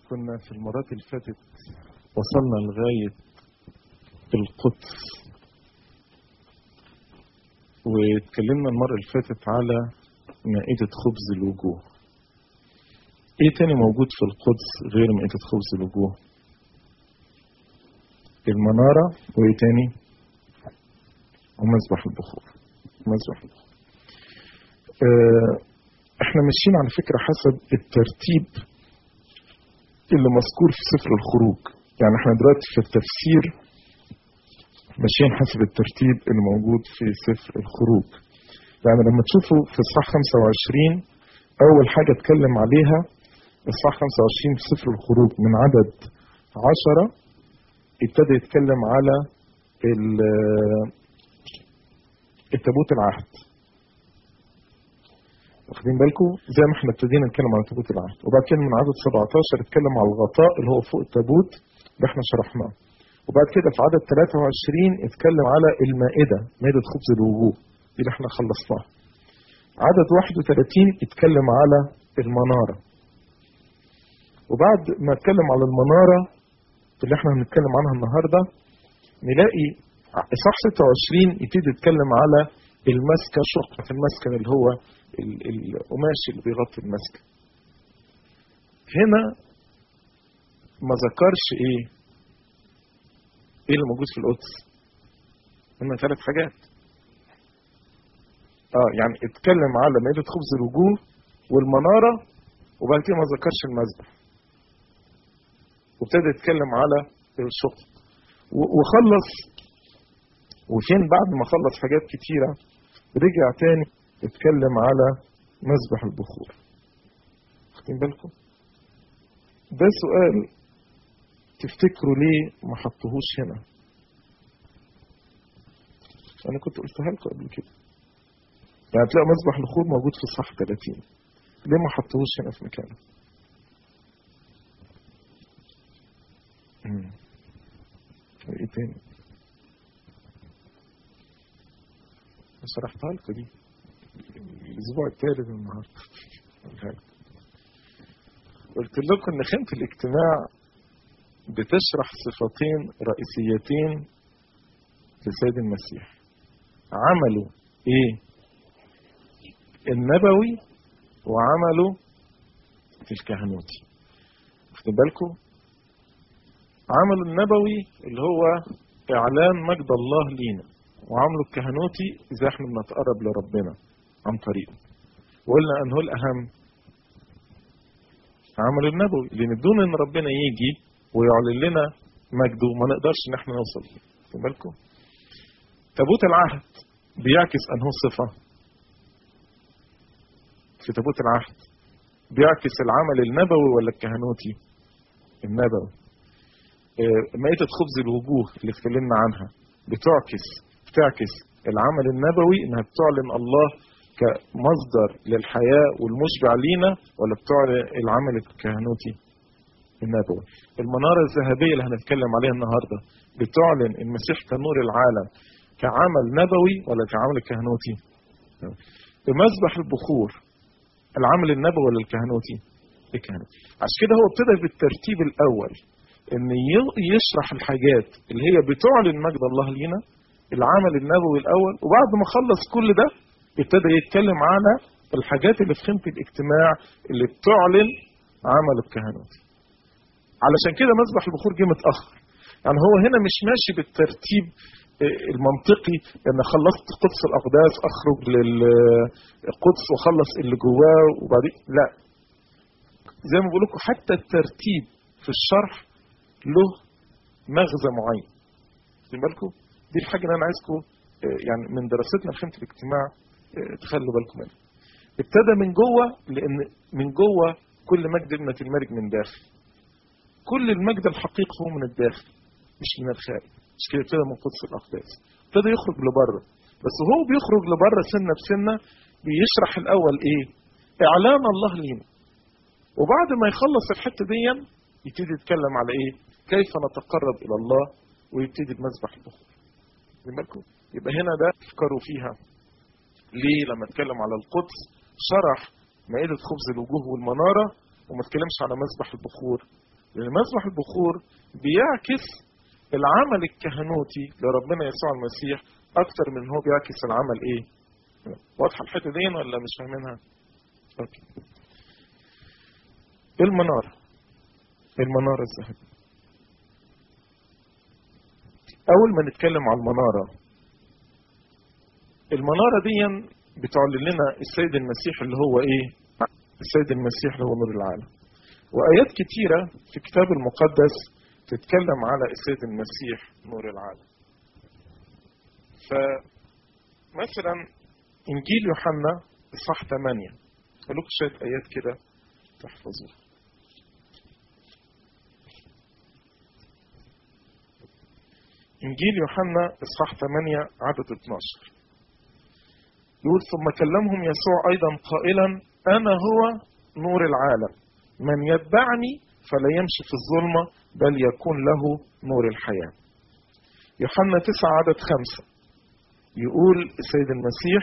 كنا في المرات اللي فاتت وصلنا لغاية القدس واتكلمنا المرة اللي فاتت على مائدة خبز الوجوه ايه تاني موجود في القدس غير مائدة خبز الوجوه المنارة وايه تاني ومذبح البخور مذبح البخور اه احنا ماشيين على فكرة حسب الترتيب اللي مذكور في سفر الخروج يعني احنا دلوقتي في التفسير ماشيين حسب الترتيب اللي موجود في سفر الخروج يعني لما تشوفوا في اصحاح 25 اول حاجة اتكلم عليها اصحاح 25 في سفر الخروج من عدد 10 ابتدى يتكلم على التابوت العهد واخدين بالكم زي ما احنا ابتدينا نتكلم على تابوت العهد وبعد كده من عدد 17 اتكلم على الغطاء اللي هو فوق التابوت اللي احنا شرحناه وبعد كده في عدد 23 اتكلم على المائدة مائدة خبز الوجوه دي اللي احنا خلصناها عدد 31 اتكلم على المنارة وبعد ما اتكلم على المنارة اللي احنا هنتكلم عنها النهاردة نلاقي اصحاح 26 يبتدي يتكلم على المسكة شقة المسكن اللي هو القماش اللي بيغطي المسكن هنا ما ذكرش ايه ايه اللي موجود في القدس هنا ثلاث حاجات اه يعني اتكلم على مائدة خبز الوجوه والمنارة وبعد كده ما ذكرش المذبح وابتدى يتكلم على الشقق وخلص وفين بعد ما خلص حاجات كتيرة رجع تاني اتكلم على مذبح البخور واخدين بالكم ده سؤال تفتكروا ليه ما حطوهوش هنا انا كنت قلتها لكم قبل كده يعني تلاقوا مذبح البخور موجود في الصح 30 ليه ما حطوهوش هنا في مكانه ايه تاني شرحتها لكم دي الاسبوع الثالث النهارده قلت لكم ان خيمه الاجتماع بتشرح صفتين رئيسيتين لسيد المسيح عمله ايه النبوي وعمله في الكهنوتي واخدين بالكم عمله النبوي اللي هو اعلان مجد الله لينا وعمله الكهنوتي اذا احنا بنتقرب لربنا عن طريقه وقلنا ان هو الاهم عمل النبوي لان بدون ان ربنا يجي ويعلن لنا مجده ما نقدرش ان احنا نوصل خدوا بالكم تابوت العهد بيعكس انه صفه في تابوت العهد بيعكس العمل النبوي ولا الكهنوتي النبوي مائدة خبز الوجوه اللي اتكلمنا عنها بتعكس بتعكس العمل النبوي انها بتعلن الله كمصدر للحياة والمشبع لينا ولا بتعلن العمل الكهنوتي النبوي المنارة الذهبية اللي هنتكلم عليها النهاردة بتعلن المسيح كنور العالم كعمل نبوي ولا كعمل كهنوتي بمذبح البخور العمل النبوي ولا الكهنوتي الكهنوتي عشان كده هو ابتدى بالترتيب الاول ان يشرح الحاجات اللي هي بتعلن مجد الله لينا العمل النبوي الاول وبعد ما خلص كل ده ابتدى يتكلم على الحاجات اللي في خيمه الاجتماع اللي بتعلن عمل الكهنوتي علشان كده مذبح البخور جه متاخر يعني هو هنا مش ماشي بالترتيب المنطقي ان خلصت قدس الاقداس اخرج للقدس واخلص اللي جواه وبعدين لا زي ما بقول لكم حتى الترتيب في الشرح له مغزى معين خدوا بالكم دي الحاجه اللي انا عايزكم يعني من دراستنا في خيمه الاجتماع تخلوا بالكم منها ابتدى من جوه لان من جوه كل مجد ابنه الملك من داخل كل المجد الحقيقي هو من الداخل مش من الخارج مش كده ابتدى من قدس الاقداس ابتدى يخرج لبره بس هو بيخرج لبره سنه بسنه بيشرح الاول ايه اعلان الله لينا وبعد ما يخلص الحته دي يبتدي يتكلم على ايه كيف نتقرب الى الله ويبتدي بمذبح البخور بالكم يبقى هنا ده فكروا فيها ليه لما اتكلم على القدس شرح مائدة خبز الوجوه والمنارة وما اتكلمش على مذبح البخور لان مذبح البخور بيعكس العمل الكهنوتي لربنا يسوع المسيح اكتر من هو بيعكس العمل ايه واضحه الحته دي ولا مش فاهمينها اوكي المناره المناره الذهبيه اول ما نتكلم عن المناره المناره دي بتعلن لنا السيد المسيح اللي هو ايه السيد المسيح اللي هو نور العالم وايات كتيره في الكتاب المقدس تتكلم على السيد المسيح نور العالم فمثلا انجيل يوحنا اصحاح 8 اقول لكم شويه ايات كده تحفظوها انجيل يوحنا اصحاح 8 عدد 12 يقول ثم كلمهم يسوع ايضا قائلا انا هو نور العالم من يتبعني فلا يمشي في الظلمه بل يكون له نور الحياه يوحنا 9 عدد 5 يقول السيد المسيح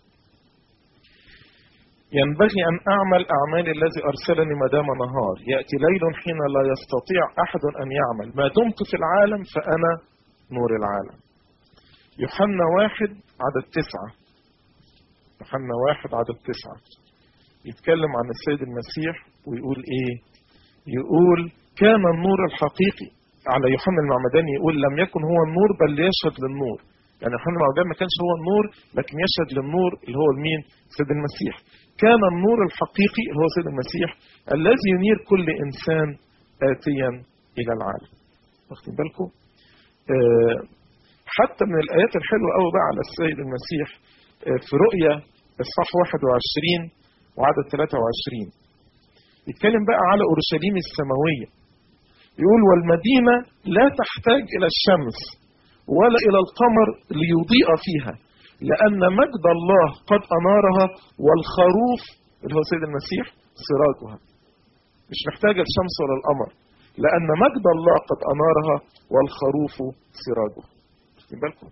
ينبغي أن أعمل أعمال الذي أرسلني ما دام نهار يأتي ليل حين لا يستطيع أحد أن يعمل ما دمت في العالم فأنا نور العالم يوحنا واحد عدد تسعة يوحنا واحد عدد تسعة يتكلم عن السيد المسيح ويقول إيه يقول كان النور الحقيقي على يوحنا المعمداني يقول لم يكن هو النور بل يشهد للنور يعني يوحنا المعمداني ما كانش هو النور لكن يشهد للنور اللي هو المين السيد المسيح كان النور الحقيقي اللي هو السيد المسيح الذي ينير كل إنسان آتيا إلى العالم واخدين بالكم آه حتى من الآيات الحلوة قوي بقى على السيد المسيح آه في رؤيا إصحاح 21 وعدد 23 يتكلم بقى على أورشليم السماوية يقول والمدينة لا تحتاج إلى الشمس ولا إلى القمر ليضيء فيها لأن مجد الله قد أنارها والخروف اللي هو سيد المسيح سراجها مش محتاجة الشمس ولا القمر لأن مجد الله قد أنارها والخروف سراجها واخدين بالكم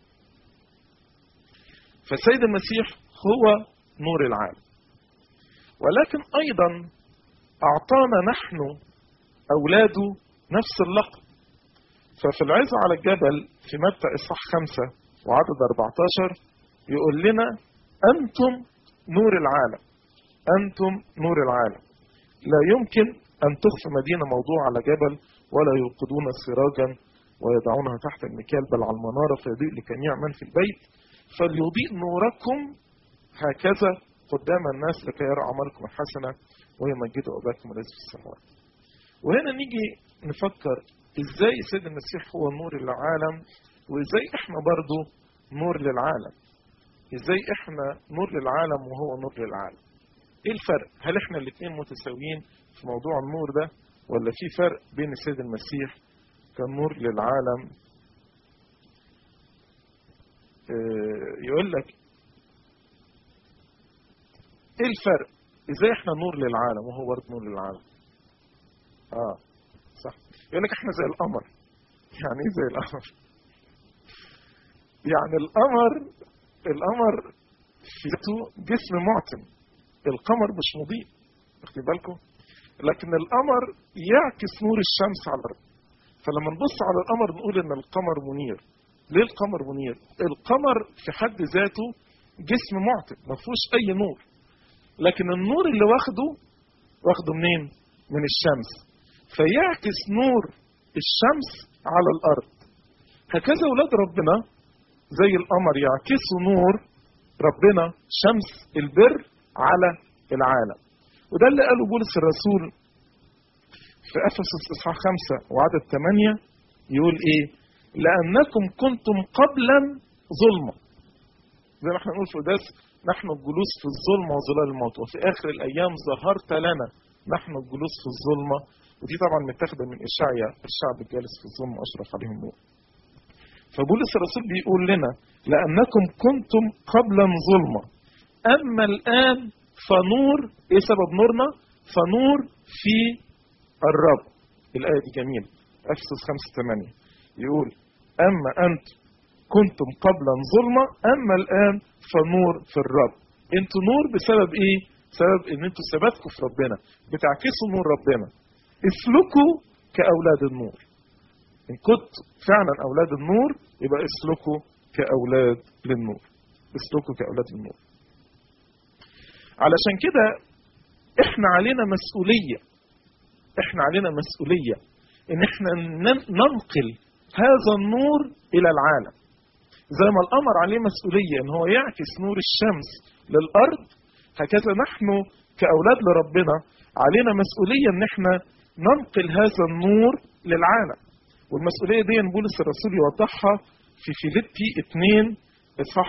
فالسيد المسيح هو نور العالم ولكن أيضا أعطانا نحن أولاده نفس اللقب ففي العزة على الجبل في متى إصحاح خمسة وعدد 14 يقول لنا أنتم نور العالم أنتم نور العالم لا يمكن أن تخفى مدينة موضوع على جبل ولا يوقدون سراجا ويضعونها تحت المكيال بل على المنارة فيضيء لجميع من في البيت فليضيء نوركم هكذا قدام الناس لكي يرى عملكم الحسنة ويمجدوا أباكم الذي في السماوات وهنا نيجي نفكر ازاي سيد المسيح هو نور العالم وازاي احنا برضو نور للعالم ازاي احنا نور للعالم وهو نور للعالم ايه الفرق هل احنا الاثنين متساويين في موضوع النور ده ولا في فرق بين السيد المسيح كنور للعالم اه يقول لك ايه الفرق ازاي احنا نور للعالم وهو برضه نور للعالم اه صح يقول لك احنا زي القمر يعني ايه زي القمر يعني القمر القمر في ذاته جسم معتم القمر مش مضيء واخدين بالكم لكن القمر يعكس نور الشمس على الارض فلما نبص على القمر نقول ان القمر منير ليه القمر منير القمر في حد ذاته جسم معتم ما فيهوش اي نور لكن النور اللي واخده واخده منين من الشمس فيعكس نور الشمس على الارض هكذا ولاد ربنا زي القمر يعكسوا نور ربنا شمس البر على العالم وده اللي قاله بولس الرسول في افسس اصحاح 5 وعدد 8 يقول ايه لانكم كنتم قبلا ظلمه زي ما احنا نقول في قداس نحن الجلوس في الظلمه وظلال الموت وفي اخر الايام ظهرت لنا نحن الجلوس في الظلمه ودي طبعا متاخده من اشعيا الشعب الجالس في الظلمه اشرف عليهم النور فبولس الرسول بيقول لنا لانكم كنتم قبلا ظلمه اما الان فنور ايه سبب نورنا فنور في الرب الايه دي جميله افسس 5 8 يقول اما انت كنتم قبلا ظلمه اما الان فنور في الرب انتوا نور بسبب ايه بسبب ان انتوا ثباتكم في ربنا بتعكسوا نور ربنا اسلكوا كاولاد النور ان كنت فعلا اولاد النور يبقى اسلكوا كاولاد للنور اسلكوا كاولاد للنور علشان كده احنا علينا مسؤوليه احنا علينا مسؤوليه ان احنا ننقل هذا النور الى العالم زي ما القمر عليه مسؤوليه ان هو يعكس نور الشمس للارض هكذا نحن كاولاد لربنا علينا مسؤوليه ان احنا ننقل هذا النور للعالم والمسؤوليه دي بولس الرسول يوضحها في فيليبي 2 اصحاح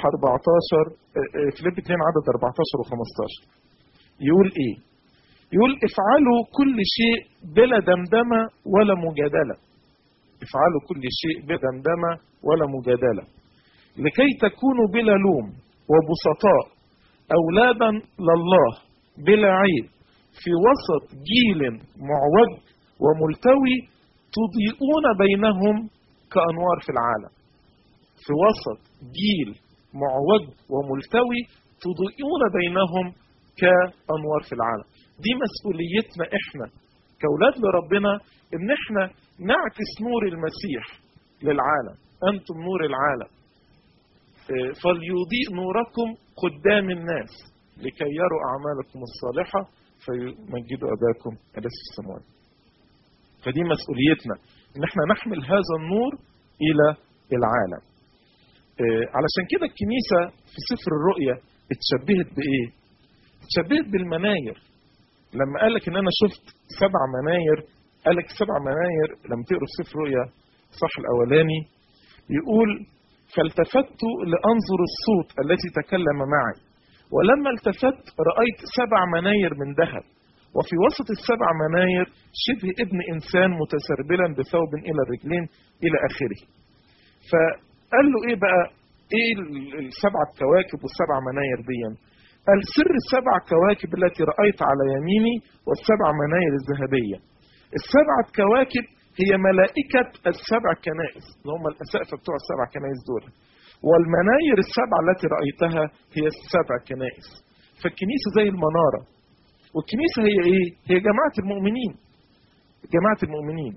14 فيليبي 2 عدد 14 و15 يقول ايه؟ يقول افعلوا كل شيء بلا دمدمه ولا مجادله افعلوا كل شيء بلا دمدمه ولا مجادله لكي تكونوا بلا لوم وبسطاء اولادا لله بلا عيب في وسط جيل معوج وملتوي تضيئون بينهم كانوار في العالم في وسط جيل معوج وملتوي تضيئون بينهم كانوار في العالم دي مسؤوليتنا احنا كاولاد لربنا ان احنا نعكس نور المسيح للعالم انتم نور العالم فليضيء نوركم قدام الناس لكي يروا اعمالكم الصالحه فيمجدوا اباكم الذي في السماوات فدي مسؤوليتنا ان احنا نحمل هذا النور الى العالم علشان كده الكنيسه في سفر الرؤيا اتشبهت بايه اتشبهت بالمناير لما قال لك ان انا شفت سبع مناير قال لك سبع مناير لما تقروا في سفر رؤيا الصح الاولاني يقول فالتفت لانظر الصوت التي تكلم معي ولما التفت رايت سبع مناير من ذهب وفي وسط السبع مناير شبه ابن انسان متسربلا بثوب الى الرجلين الى اخره فقال له ايه بقى ايه السبعه كواكب والسبع مناير دي قال سر السبع كواكب التي رأيت على يميني والسبع مناير الذهبية السبعة كواكب هي ملائكة السبع كنائس اللي هم الأسقفة بتوع السبع كنائس دول والمناير السبعة التي رأيتها هي السبع كنائس فالكنيسة زي المنارة والكنيسة هي إيه؟ هي جماعة المؤمنين جماعة المؤمنين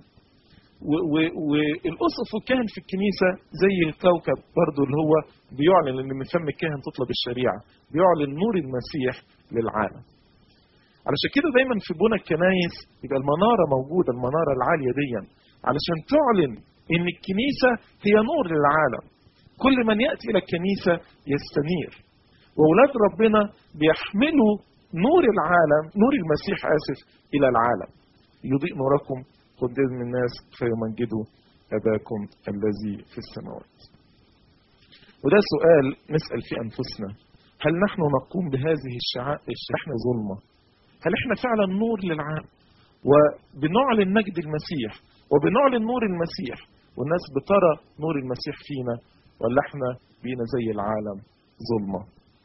والأسقف والكاهن في الكنيسة زي الكوكب برضو اللي هو بيعلن ان من فم الكاهن تطلب الشريعة بيعلن نور المسيح للعالم علشان كده دايما في بنى الكنايس يبقى المنارة موجودة المنارة العالية دي علشان تعلن ان الكنيسة هي نور للعالم كل من يأتي إلى الكنيسة يستنير وأولاد ربنا بيحملوا نور العالم نور المسيح آسف إلى العالم يضيء نوركم قدام الناس فيمجدوا أباكم الذي في السماوات وده سؤال نسأل في أنفسنا هل نحن نقوم بهذه الشعائر احنا ظلمة هل احنا فعلا نور للعالم وبنعلن مجد المسيح وبنعلن نور المسيح والناس بترى نور المسيح فينا ولا احنا بينا زي العالم ظلمة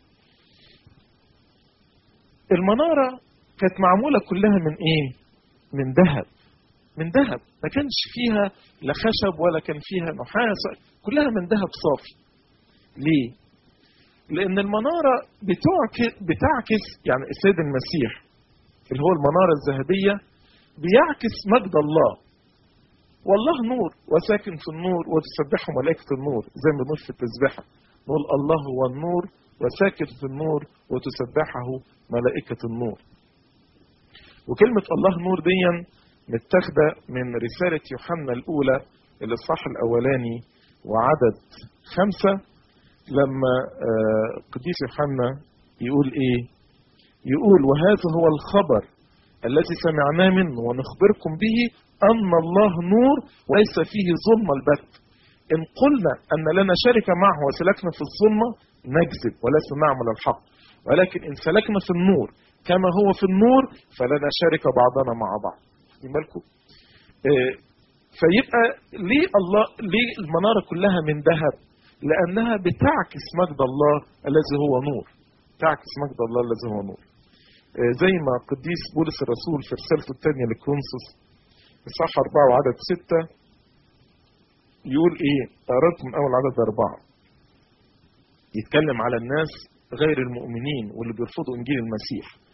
المنارة كانت معمولة كلها من ايه من ذهب من ذهب ما كانش فيها لا خشب ولا كان فيها نحاس كلها من ذهب صافي ليه لان المنارة بتعكس, بتعكس يعني السيد المسيح اللي هو المنارة الذهبية بيعكس مجد الله والله نور وساكن في النور وتسبحه ملائكة النور زي ما بنقول في التسبيحة نقول الله هو النور وساكن في النور وتسبحه ملائكة النور وكلمة الله نور دي متاخدة من رسالة يوحنا الأولى الإصحاح الأولاني وعدد خمسة لما قديس يوحنا يقول إيه؟ يقول وهذا هو الخبر الذي سمعناه منه ونخبركم به أن الله نور وليس فيه ظلم البت إن قلنا أن لنا شركة معه وسلكنا في الظلمة نكذب وليس نعمل الحق ولكن إن سلكنا في النور كما هو في النور فلنا شركة بعضنا مع بعض بالكم إيه فيبقى ليه الله ليه المنارة كلها من ذهب لأنها بتعكس مجد الله الذي هو نور تعكس مجد الله الذي هو نور إيه زي ما قديس بولس الرسول في رسالته الثانية لكرونسوس إصحاح أربعة وعدد ستة يقول إيه؟ قرأت من أول عدد أربعة يتكلم على الناس غير المؤمنين واللي بيرفضوا إنجيل المسيح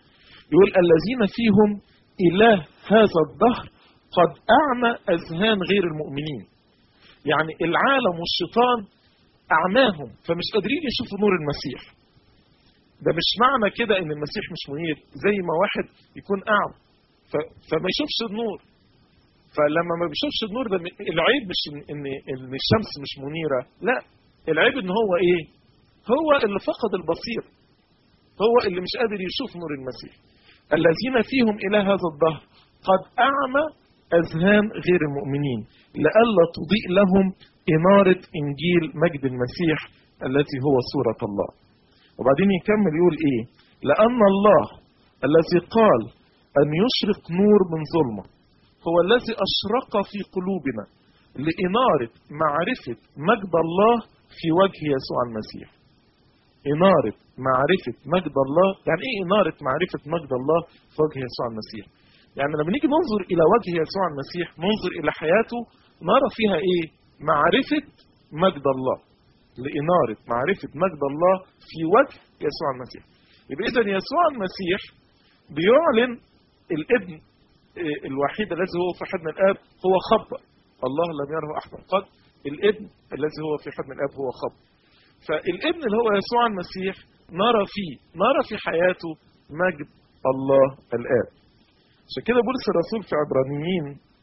يقول الذين فيهم إله هذا الدهر قد أعمى أذهان غير المؤمنين يعني العالم والشيطان أعماهم فمش قادرين يشوفوا نور المسيح ده مش معنى كده ان المسيح مش منير زي ما واحد يكون اعمى ف- فما يشوفش النور فلما ما بيشوفش النور ده م- العيب مش ان ان إن الشمس مش منيره لا العيب ان هو ايه هو اللي فقد البصير هو اللي مش قادر يشوف نور المسيح الذين فيهم الى هذا الظهر قد اعمى اذهان غير المؤمنين لئلا تضيء لهم اناره انجيل مجد المسيح التي هو صوره الله وبعدين يكمل يقول ايه لان الله الذي قال ان يشرق نور من ظلمه هو الذي اشرق في قلوبنا لاناره معرفه مجد الله في وجه يسوع المسيح اناره معرفه مجد الله يعني ايه اناره معرفه مجد الله في وجه يسوع المسيح يعني لما نيجي ننظر الى وجه يسوع المسيح ننظر الى حياته نرى فيها ايه معرفه مجد الله لإنارة معرفة مجد الله في وجه يسوع المسيح يبقى إذا يسوع المسيح بيعلن الابن آه، الوحيد الذي هو في حضن الآب هو خبر الله لم يره أحد قد الابن الذي هو في حضن الآب هو خبر فالابن اللي هو يسوع المسيح نرى فيه نرى في حياته مجد الله الآب عشان كده بولس الرسول في عبرانيين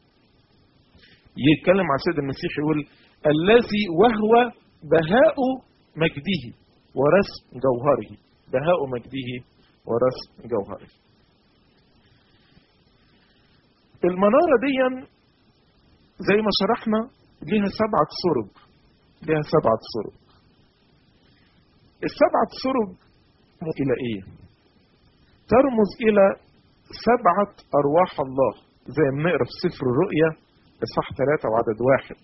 يتكلم عن سيد المسيح يقول الذي وهو بهاء مجده ورسم جوهره بهاء مجده ورسم جوهره المنارة دي زي ما شرحنا ليها سبعة سرج ليها سبعة سرج السبعة سرج إلى إيه؟ ترمز إلى سبعة أرواح الله زي ما نقرا في سفر الرؤيا إصحاح ثلاثة وعدد واحد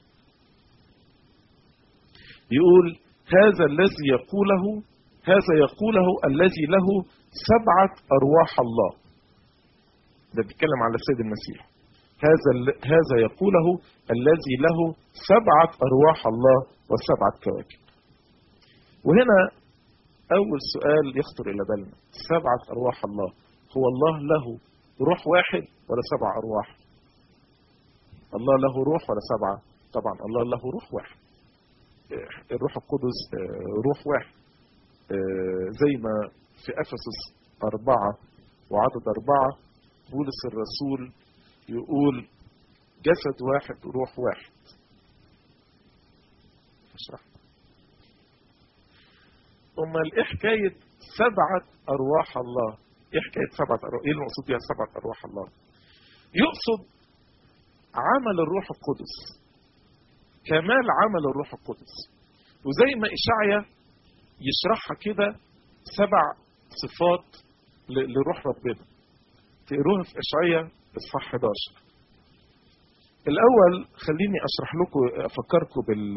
يقول هذا الذي يقوله هذا يقوله الذي له سبعة أرواح الله ده بيتكلم على السيد المسيح هذا ال- هذا يقوله الذي له سبعة أرواح الله وسبعة كواكب وهنا أول سؤال يخطر إلى بالنا سبعة أرواح الله هو الله له روح واحد ولا سبع أرواح الله له روح ولا سبعة طبعا الله له روح واحد آه، الروح القدس آه، روح واحد آه، زي ما في أفسس أربعة وعدد أربعة بولس الرسول يقول جسد واحد روح واحد اشرح امال ايه حكايه سبعه ارواح الله ايه حكايه سبعه ارواح ايه المقصود بها سبعه ارواح الله يقصد عمل الروح القدس كمال عمل الروح القدس وزي ما اشعيا يشرحها كده سبع صفات ل- لروح ربنا تقروها في اشعيا اصحاح 11 الاول خليني اشرح لكم افكركم بال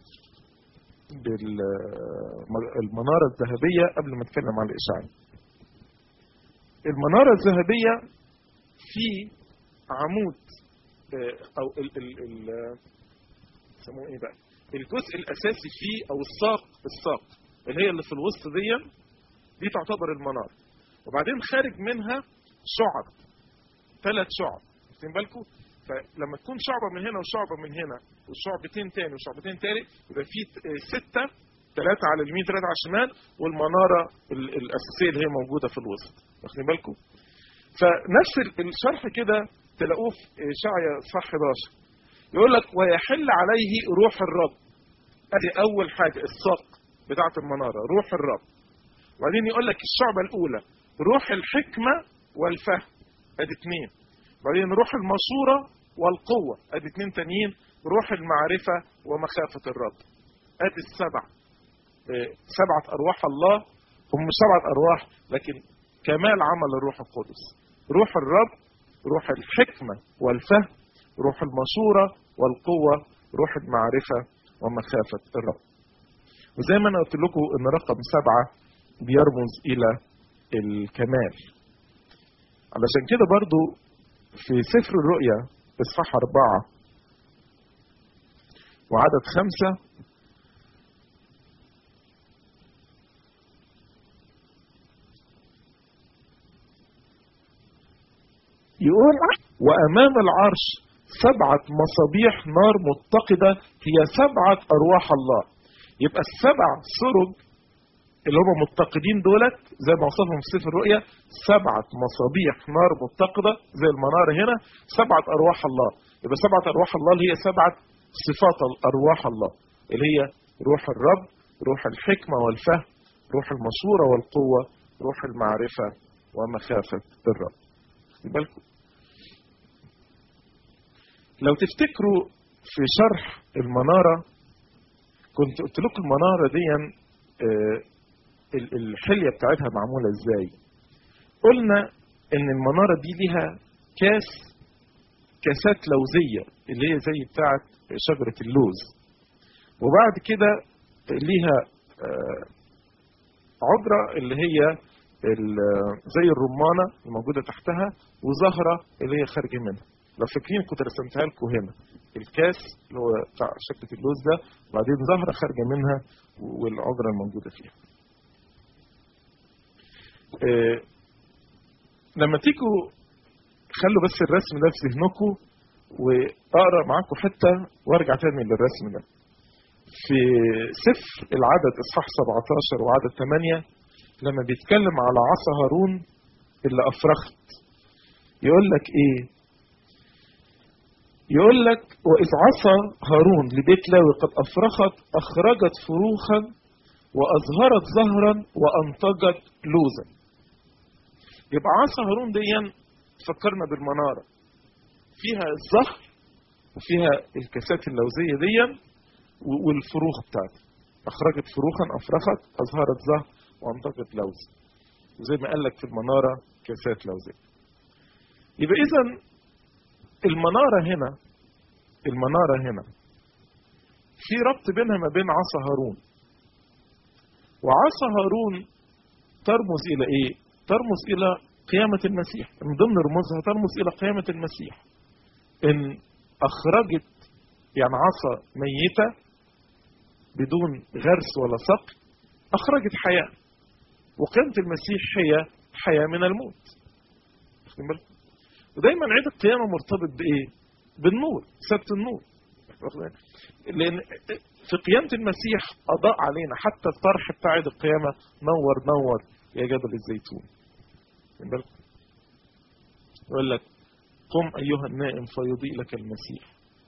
بالمنارة الذهبية قبل ما اتكلم عن الإشعاع المنارة الذهبية في عمود آه، أو ال ال ال يسموه إيه بقى الجزء الأساسي فيه أو الساق الساق اللي هي اللي في الوسط دي دي تعتبر المنارة وبعدين خارج منها شعب ثلاث شعب واخدين بالكم فلما تكون شعبة من هنا وشعبة من هنا وشعبتين تاني وشعبتين تالت يبقى في ت- ستة ثلاثة على اليمين ثلاثة على الشمال والمنارة ال- الأساسية اللي هي موجودة في الوسط واخدين بالكم فنفس ال- الشرح كده تلاقوه في شعيا صح 11 يقول لك ويحل عليه روح الرب ادي اول حاجة الساق بتاعة المنارة روح الرب وبعدين يقول لك الشعبة الأولى روح الحكمة والفهم ادي اثنين بعدين روح المشورة والقوة ادي اثنين تانيين روح المعرفة ومخافة الرب ادي السبع آه، سبعة أرواح الله هم مش سبعة أرواح لكن كمال عمل الروح القدس روح الرب روح الحكمة والفهم روح المشورة والقوة روح المعرفة ومخافة الرب وزي ما أنا قلت لكم إن رقم سبعة بيرمز إلى الكمال علشان كده برضو في سفر الرؤيا إصحاح أربعة وعدد خمسة يقول وأمام العرش سبعة مصابيح نار متقدة هي سبعة أرواح الله يبقى السبع سرج اللي هم متقدين دولت زي ما وصفهم في سفر الرؤيا سبعة مصابيح نار متقدة زي المنار هنا سبعة أرواح الله يبقى سبعة أرواح الله اللي هي سبعة صفات أرواح الله اللي هي روح الرب روح الحكمة والفهم روح المشورة والقوة روح المعرفة ومخافة الرب بالكم لو تفتكروا في شرح المنارة كنت قلت لكم المنارة دي آه الحلية بتاعتها معمولة ازاي قلنا ان المنارة دي ليها كاس كاسات لوزية اللي هي زي بتاعة شجرة اللوز وبعد كده ليها آه عذرة اللي هي زي الرمانة الموجودة تحتها وزهرة اللي هي خارجة منها لو فاكرين كنت رسمتها لكم هنا الكاس اللي هو بتاع شكلة اللوز ده وبعدين زهرة خارجة منها والعذرة الموجودة فيها إيه لما تيجوا خلوا بس الرسم ده في ذهنكم واقرا معاكم حته وارجع تاني للرسم ده. في سفر العدد اصحاح 17 وعدد 8 لما بيتكلم على عصا هارون اللي افرخت يقول لك ايه؟ يقول لك واذ عصا هارون لبيت لاوي قد افرخت اخرجت فروخا واظهرت زهرا وانتجت لوزا. يبقى عصا هارون دي تفكرنا بالمناره فيها الزهر وفيها الكاسات اللوزيه دي والفروخ بتاعتها اخرجت فروخا افرخت اظهرت زهر وانتجت لوز وزي ما قال لك في المناره كاسات لوزيه يبقى اذا المناره هنا المناره هنا في ربط بينها ما بين عصا هارون وعصا هارون ترمز الى ايه ترمز الى قيامة المسيح من ضمن رموزها ترمز إلى قيامة المسيح إن أخرجت يعني عصا ميتة بدون غرس ولا صقل أخرجت حياة وقيامة المسيح هي حياة من الموت ودايما عيد القيامة مرتبط بإيه؟ بالنور سبت النور لأن في قيامة المسيح أضاء علينا حتى الطرح بتاع عيد القيامة نور نور يا جبل الزيتون يقول لك قم أيها النائم فيضيء لك المسيح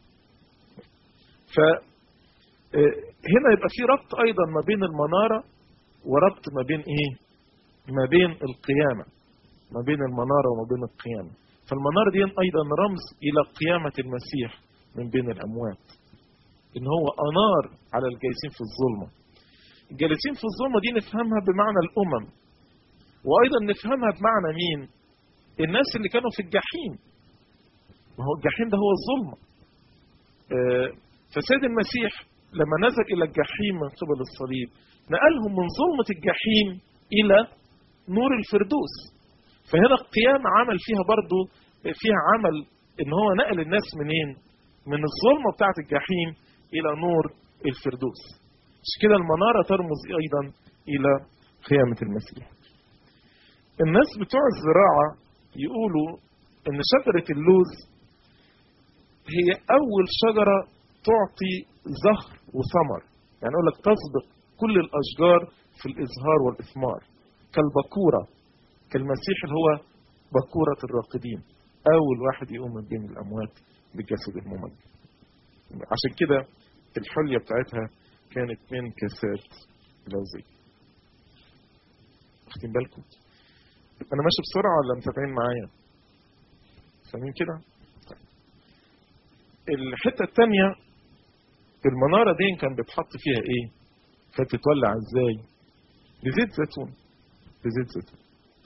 فهنا يبقى في ربط أيضا ما بين المنارة وربط ما بين إيه ما بين القيامة ما بين المنارة وما بين القيامة فالمنارة دي أيضا رمز إلى قيامة المسيح من بين الأموات إن هو أنار على الجالسين في الظلمة الجالسين في الظلمة دي نفهمها بمعنى الأمم وايضا نفهمها بمعنى مين الناس اللي كانوا في الجحيم ما هو الجحيم ده هو الظلمه فسيد المسيح لما نزل الى الجحيم من قبل الصليب نقلهم من ظلمه الجحيم الى نور الفردوس فهنا القيامة عمل فيها برضو فيها عمل ان هو نقل الناس منين من الظلمة بتاعت الجحيم الى نور الفردوس مش كده المنارة ترمز ايضا الى قيامة المسيح الناس بتوع الزراعة يقولوا ان شجرة اللوز هي اول شجرة تعطي زهر وثمر يعني اقول لك تسبق كل الاشجار في الازهار والاثمار كالبكورة كالمسيح اللي هو بكورة الراقدين اول واحد يقوم من بين الاموات بالجسد الممجد عشان كده الحلية بتاعتها كانت من كاسات لوزية واخدين بالكم انا ماشي بسرعه ولا متابعين معايا فاهمين كده الحته الثانيه المناره دي كان بيتحط فيها ايه كانت تتولع ازاي بزيت زيتون بزيت زيتون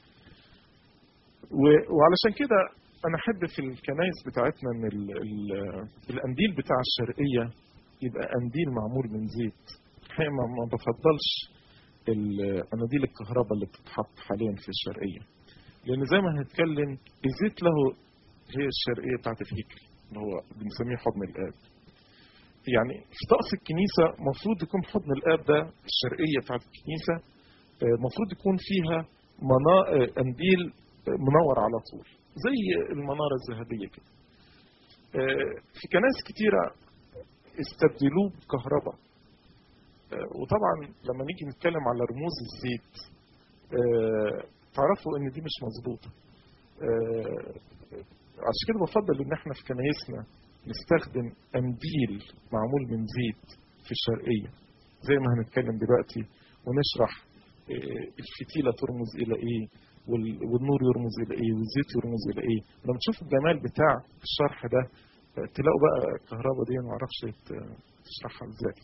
و... وعلشان كده انا احب في الكنايس بتاعتنا ان ال... ال... الانديل بتاع الشرقيه يبقى انديل معمول من زيت الحقيقه ما بفضلش اناديل الكهرباء اللي بتتحط حاليا في الشرقيه لان زي ما هنتكلم الزيت له هي الشرقيه بتاعت الهيكل اللي هو بنسميه حضن الاب يعني في طقس الكنيسه المفروض يكون حضن الاب ده الشرقيه بتاعت الكنيسه المفروض يكون فيها منا... انديل منور على طول زي المنارة الذهبية كده آه، في كنائس كتيرة استبدلوه بكهرباء آه، وطبعا لما نيجي نتكلم على رموز الزيت آه، تعرفوا ان دي مش مظبوطه آه، عشان كده بفضل ان احنا في كنايسنا نستخدم قنديل معمول من زيت في الشرقيه زي ما هنتكلم دلوقتي ونشرح آه، الفتيله ترمز الى ايه وال- والنور يرمز الى ايه والزيت يرمز الى ايه لما تشوفوا الجمال بتاع الشرح ده آه، تلاقوا بقى الكهرباء دي ما اعرفش ت- تشرحها ازاي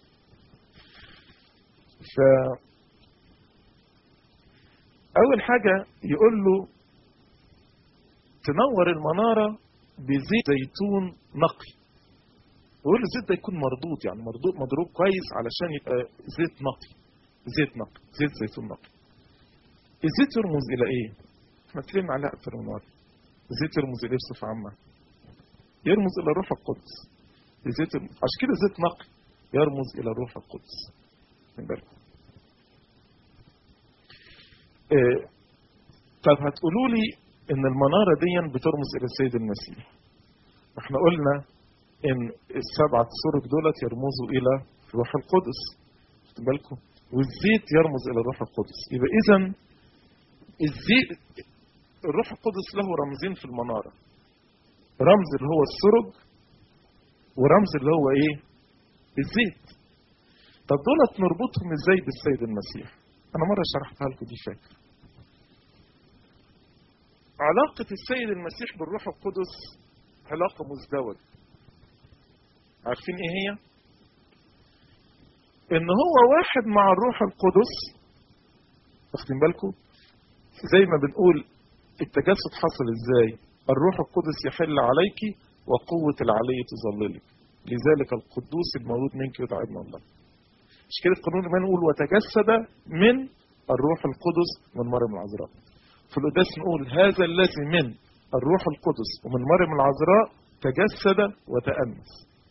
ف اول حاجه يقول له تنور المناره بزيت زيتون نقي ويقول له الزيت ده يكون مردود يعني مردود مضروب كويس علشان يبقى زيت نقي زيت نقي زيت زيتون نقي الزيت يرمز الى ايه؟ احنا اتكلمنا عليها اكتر من مره الزيت يرمز الى ايه بصفه عامه؟ يرمز الى الروح القدس الزيت عشان كده زيت نقي يرمز الى الروح القدس خد بالكم إيه، طب هتقولوا لي ان المناره دي بترمز الى السيد المسيح احنا قلنا ان السبعه سرج دولت يرمزوا الى الروح القدس خد بالكم والزيت يرمز الى الروح القدس يبقى اذا الزيت الروح القدس له رمزين في المناره رمز اللي هو السرج ورمز اللي هو ايه الزيت طب دولت نربطهم ازاي بالسيد المسيح انا مره شرحتها لكم دي فاكر علاقة السيد المسيح بالروح القدس علاقة مزدوجة عارفين ايه هي؟ ان هو واحد مع الروح القدس واخدين بالكم؟ زي ما بنقول التجسد حصل ازاي؟ الروح القدس يحل عليك وقوة العلي تظللك لذلك القدوس المولود منك يدعى ابن الله مش كده القانون ما نقول وتجسد من الروح القدس من مريم العذراء في القداس نقول هذا الذي من الروح القدس ومن مريم العذراء تجسد وتأنس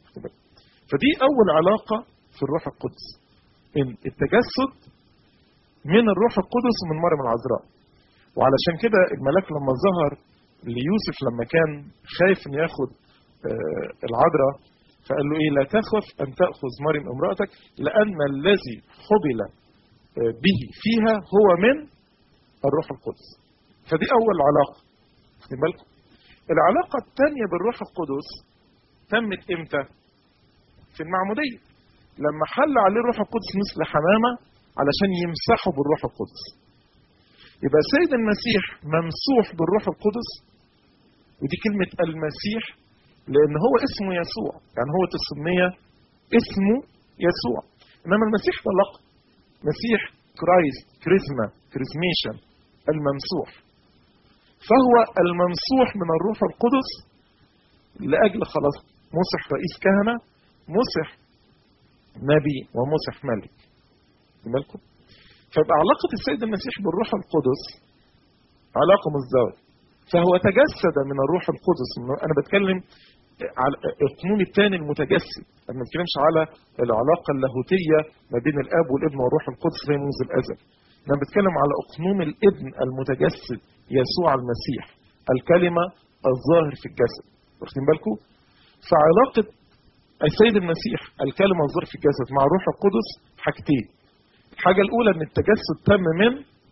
فدي أول علاقة في الروح القدس إن التجسد من الروح القدس ومن مريم العذراء وعلشان كده الملاك لما ظهر ليوسف لما كان خايف ان ياخد آه، العذراء فقال له ايه لا تخف ان تاخذ مريم امراتك لان الذي حبل آه، به فيها هو من الروح القدس فدي اول علاقه خدي بالكم العلاقه الثانيه بالروح القدس تمت امتى في المعموديه لما حل عليه الروح القدس مثل حمامه علشان يمسحه بالروح القدس يبقى سيد المسيح ممسوح بالروح القدس ودي كلمة المسيح لأن هو اسمه يسوع يعني هو تسمية اسمه يسوع إنما المسيح ده لقب مسيح كرايست كريزما كريزميشن الممسوح فهو الممسوح من الروح القدس لأجل خلاص مسح رئيس كهنة مسح نبي ومسح ملك مالكم فيبقى علاقة السيد المسيح بالروح القدس علاقة مزدوجة فهو تجسد من الروح القدس أنا بتكلم على القانون الثاني المتجسد أنا ما بتكلمش على العلاقة اللاهوتية ما بين الآب والابن والروح القدس زي منذ الأزل أنا بتكلم على أقنوم الابن المتجسد يسوع المسيح الكلمة الظاهر في الجسد واخدين بالكم؟ فعلاقة السيد المسيح الكلمة الظاهر في الجسد مع الروح القدس حاجتين الحاجة الأولى إن التجسد تم من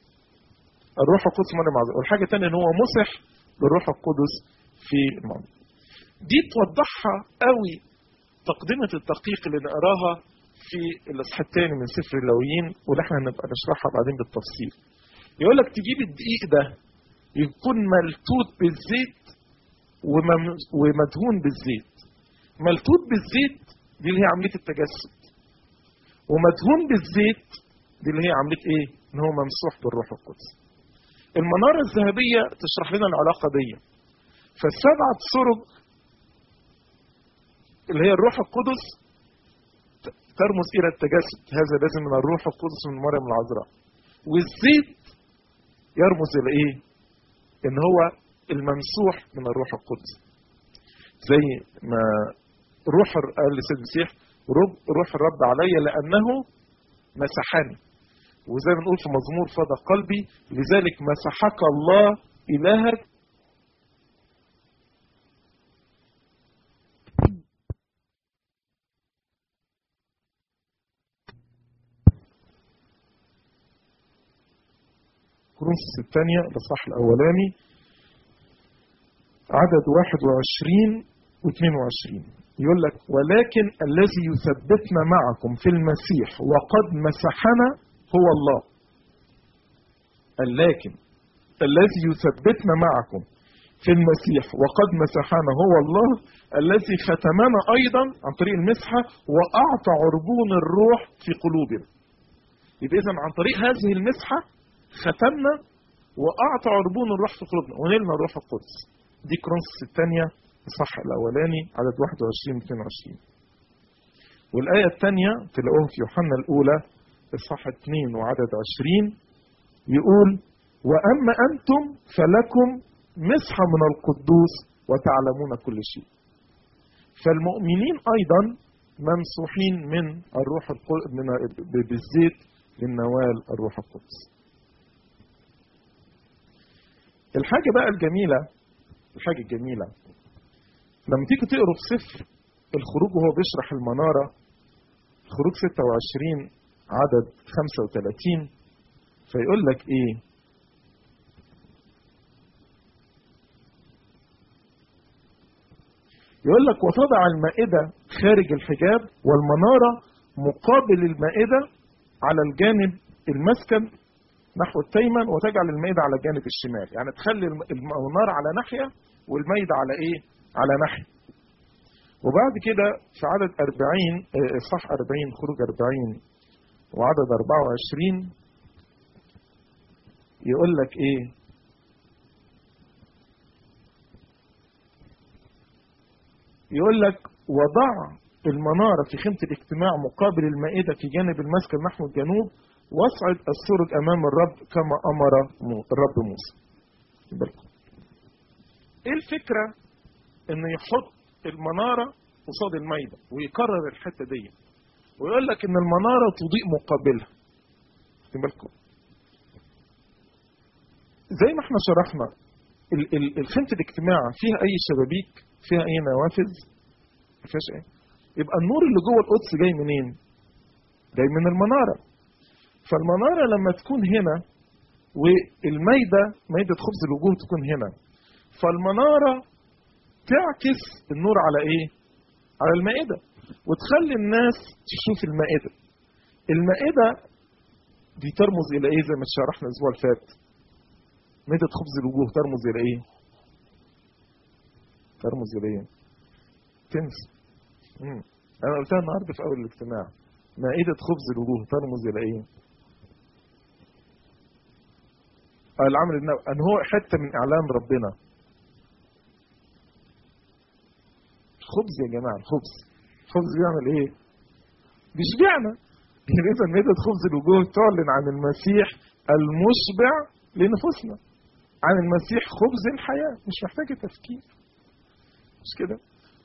الروح القدس مريم العذراء والحاجة الثانية إن هو مسح بالروح القدس في الماضي دي توضحها قوي تقدمة التدقيق اللي نقراها في الإصحاح الثاني من سفر اللاويين واللي احنا هنبقى نشرحها بعدين بالتفصيل يقول لك تجيب الدقيق ده يكون ملتوت بالزيت ومم- ومدهون بالزيت ملتوت بالزيت دي اللي هي عملية التجسد ومدهون بالزيت دي اللي هي عملية ايه؟ ان هو ممسوح بالروح القدس. المنارة الذهبية تشرح لنا العلاقة دي. فالسبعة سرج اللي هي الروح القدس ت- ترمز إلى التجسد، هذا لازم من الروح القدس من مريم العذراء. والزيت يرمز إلى إيه؟ إن هو الممسوح من الروح القدس. زي ما روح الر- قال لسيد المسيح رب روح الرب علي لأنه مسحني وزي ما بنقول في مزمور فضى قلبي لذلك مسحك الله إلهك بروحه القدس. خد بالكم؟ فعلاقة السيد المسيح بالروح القدس علاقة مزدوجة. علاقة كرونسوس الثانية الإصحاح الأولاني عدد 21 و22 يقول لك ولكن الذي يثبتنا معكم في المسيح وقد مسحنا هو الله لكن الذي يثبتنا معكم في المسيح وقد مسحنا هو الله الذي ختمنا ايضا عن طريق المسحه واعطى عربون الروح في قلوبنا. يبقى اذا عن طريق هذه المسحه ختمنا واعطى عربون الروح في قلوبنا ونلنا الروح القدس. دي كرونس الثانيه الصح الاولاني عدد 21 22. والايه الثانيه تلاقوها في يوحنا الاولى الصح 2 وعدد 20 يقول واما انتم فلكم مسحه من القدوس وتعلمون كل شيء. فالمؤمنين ايضا ممسوحين من الروح القدس من بالزيت للنوال الروح القدس. الحاجه بقى الجميله الحاجه الجميله لما تيجي تقروا في سفر الخروج وهو بيشرح المناره خروج 26 عدد 35 فيقول لك ايه؟ يقول لك وتضع المائدة خارج الحجاب والمنارة مقابل المائدة على الجانب المسكن نحو التيمن وتجعل المائدة على الجانب الشمال يعني تخلي المنارة على ناحية والمائدة على ايه على ناحية وبعد كده في عدد 40 صح 40 خروج 40 وعدد 24 يقول لك ايه يقول لك وضع المنارة في خيمة الاجتماع مقابل المائدة في جانب المسكن نحو الجنوب واصعد السرج أمام الرب كما أمر الرب موسى بالكم. ايه الفكرة انه يحط المنارة قصاد المائدة ويكرر الحتة دي ويقول لك ان المنارة تضيء مقابلها بالكم زي ما احنا شرحنا الخيمة الاجتماع فيها اي شبابيك فيها اي نوافذ ما فيهاش ايه يبقى النور اللي جوه القدس جاي منين جاي من المنارة فالمنارة لما تكون هنا والميدة ميدة خبز الوجوه تكون هنا فالمنارة تعكس النور على ايه على المائدة وتخلي الناس تشوف المائدة المائدة دي ترمز الى ايه زي ما شرحنا الاسبوع اللي فات مائدة خبز الوجوه ترمز الى ايه ترمز الى ايه تنسى مم. انا قلتها النهارده في اول الاجتماع مائدة خبز الوجوه ترمز الى ايه العمل النووي ان هو حته من اعلان ربنا خبز يا جماعه الخبز الخبز بيعمل ايه بيشبعنا اذا مائدة خبز الوجوه تعلن عن المسيح المشبع لنفوسنا عن المسيح خبز الحياه مش محتاجه تفكير مش كده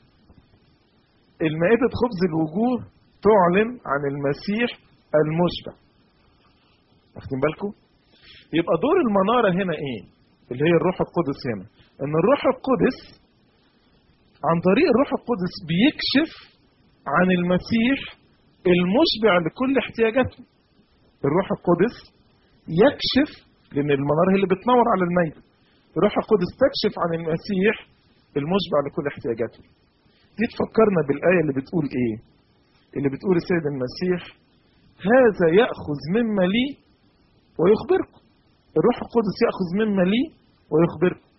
المائدة خبز الوجوه تعلن عن المسيح المشبع واخدين بالكم يبقى دور المنارة هنا ايه اللي هي الروح القدس هنا ان الروح القدس عن طريق الروح القدس بيكشف عن المسيح المشبع لكل احتياجاتنا الروح القدس يكشف لان المنارة هي اللي بتنور على الميت الروح القدس تكشف عن المسيح المشبع لكل احتياجاتنا دي تفكرنا بالآية اللي بتقول ايه اللي بتقول السيد المسيح هذا يأخذ مما لي ويخبركم الروح القدس يأخذ مما لي ويخبركم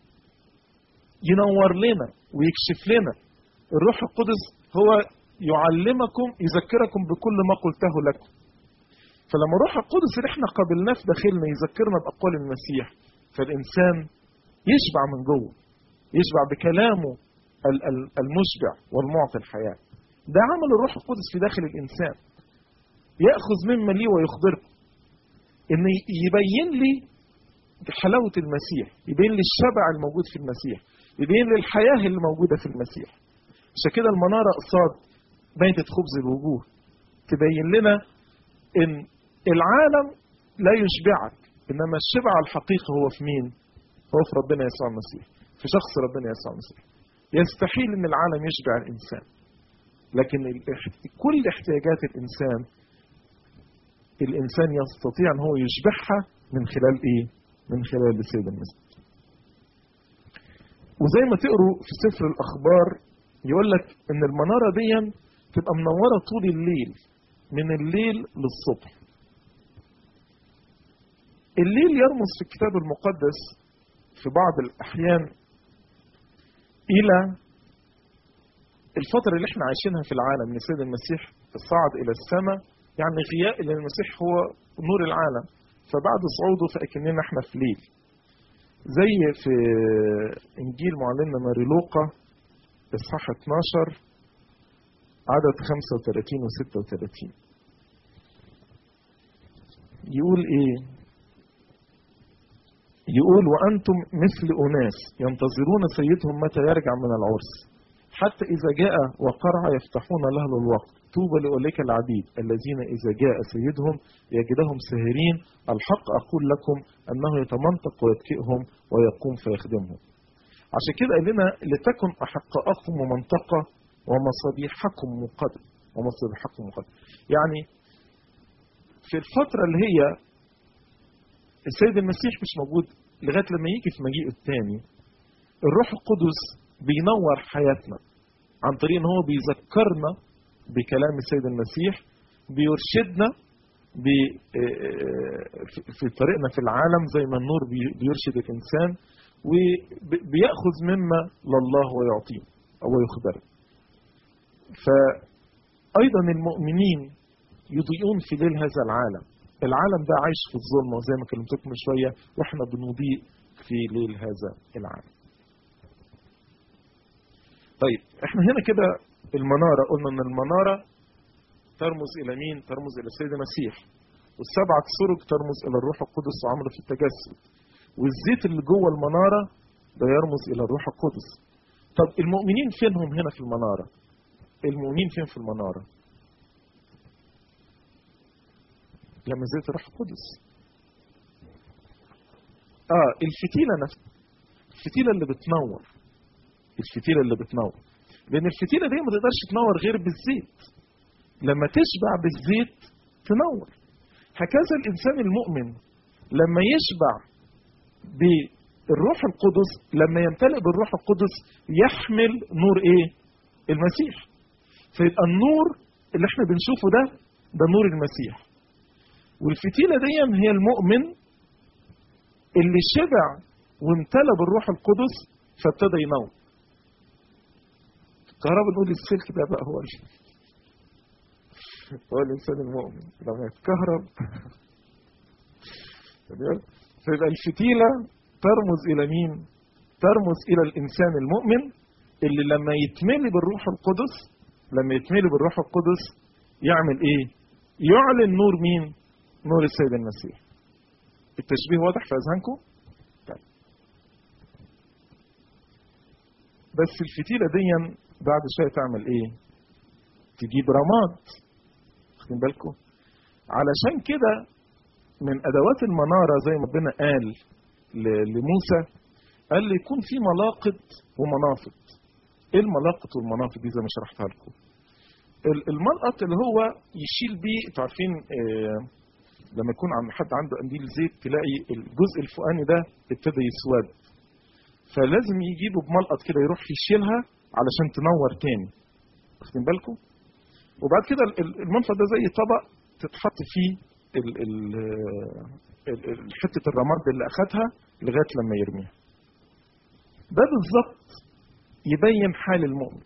ينور لنا ويكشف لنا الروح القدس هو يعلمكم يذكركم بكل ما قلته لكم فلما الروح القدس اللي احنا قابلناه في داخلنا يذكرنا بأقوال المسيح فالإنسان يشبع من جوه يشبع بكلامه المشبع والمعطي الحياة ده عمل الروح القدس في داخل الإنسان يأخذ مما لي ويخبركم إن يبين لي حلاوة المسيح يبين لي الشبع الموجود في المسيح يبين لي الحياة اللي موجودة في المسيح عشان كده المنارة قصاد ميتة خبز الوجوه تبين لنا إن العالم لا يشبعك إنما الشبع الحقيقي هو في مين؟ هو في ربنا يسوع المسيح في شخص ربنا يسوع المسيح يستحيل ان العالم يشبع الانسان لكن كل احتياجات الانسان الانسان يستطيع ان هو يشبعها من خلال ايه من خلال السيد المسيح وزي ما تقروا في سفر الاخبار يقول لك ان المناره دي تبقى منوره طول الليل من الليل للصبح الليل يرمز في الكتاب المقدس في بعض الاحيان الى الفترة اللي احنا عايشينها في العالم ان السيد المسيح صعد الى السماء يعني غياء لان المسيح هو نور العالم فبعد صعوده فاكننا احنا في ليل زي في انجيل معلمنا ماري لوقا اصحاح 12 عدد 35 و 36 يقول ايه يقول وانتم مثل اناس ينتظرون سيدهم متى يرجع من العرس حتى إذا جاء وقرع يفتحون له الوقت طوبى لأولئك العبيد الذين إذا جاء سيدهم يجدهم ساهرين الحق أقول لكم أنه يتمنطق ويتكئهم ويقوم فيخدمهم عشان كده قال لنا لتكن أحقاءكم ومنطقة ومصابيحكم مقدم ومصابيحكم مقدم يعني في الفترة اللي هي السيد المسيح مش موجود لغاية لما يجي في مجيئه الثاني الروح القدس بينور حياتنا عن طريق ان هو بيذكرنا بكلام السيد المسيح بيرشدنا في طريقنا في العالم زي ما النور بيرشد الانسان وبياخذ مما لله ويعطيه او يخبره فايضا المؤمنين يضيئون في ليل هذا العالم العالم ده عايش في الظلمه زي ما كلمتكم من شويه واحنا بنضيء في ليل هذا العالم طيب احنا هنا كده المناره قلنا ان المناره ترمز الى مين؟ ترمز الى السيد المسيح والسبعه سرج ترمز الى الروح القدس وعمله في التجسد والزيت اللي جوه المناره ده يرمز الى الروح القدس طب المؤمنين فينهم هنا في المناره؟ المؤمنين فين في المناره؟ لما زيت الروح القدس اه الفتيله نفسها الفتيله اللي بتنور الفتيله اللي بتنور لان الفتيله دي ما تقدرش تنور غير بالزيت لما تشبع بالزيت تنور هكذا الانسان المؤمن لما يشبع بالروح القدس لما يمتلئ بالروح القدس يحمل نور ايه المسيح فيبقى النور اللي احنا بنشوفه ده ده نور المسيح والفتيله دي هي المؤمن اللي شبع وامتلى بالروح القدس فابتدى ينور الكهرباء نقول السلك ده بقى هو هو الانسان المؤمن لما يتكهرب فيبقى الفتيله ترمز الى مين؟ ترمز الى الانسان المؤمن اللي لما يتملي بالروح القدس لما يتملي بالروح القدس يعمل ايه؟ يعلن نور مين؟ نور السيد المسيح. التشبيه واضح في اذهانكم؟ طيب. بس الفتيله دي بعد شويه تعمل ايه؟ تجيب رماد واخدين بالكم؟ علشان كده من ادوات المناره زي ما ربنا قال لموسى قال لي يكون في ملاقط ومنافض. ايه الملاقط والمنافض دي زي ما شرحتها لكم؟ الملقط اللي هو يشيل بيه انتوا عارفين آه لما يكون عند حد عنده قنديل زيت تلاقي الجزء الفوقاني ده ابتدى يسود فلازم يجيبه بملقط كده يروح يشيلها علشان تنور تاني واخدين بالكم وبعد كده المنفذ ده زي طبق تتحط فيه ال ال ال حته الرماد اللي اخدها لغايه لما يرميها ده بالظبط يبين حال المؤمن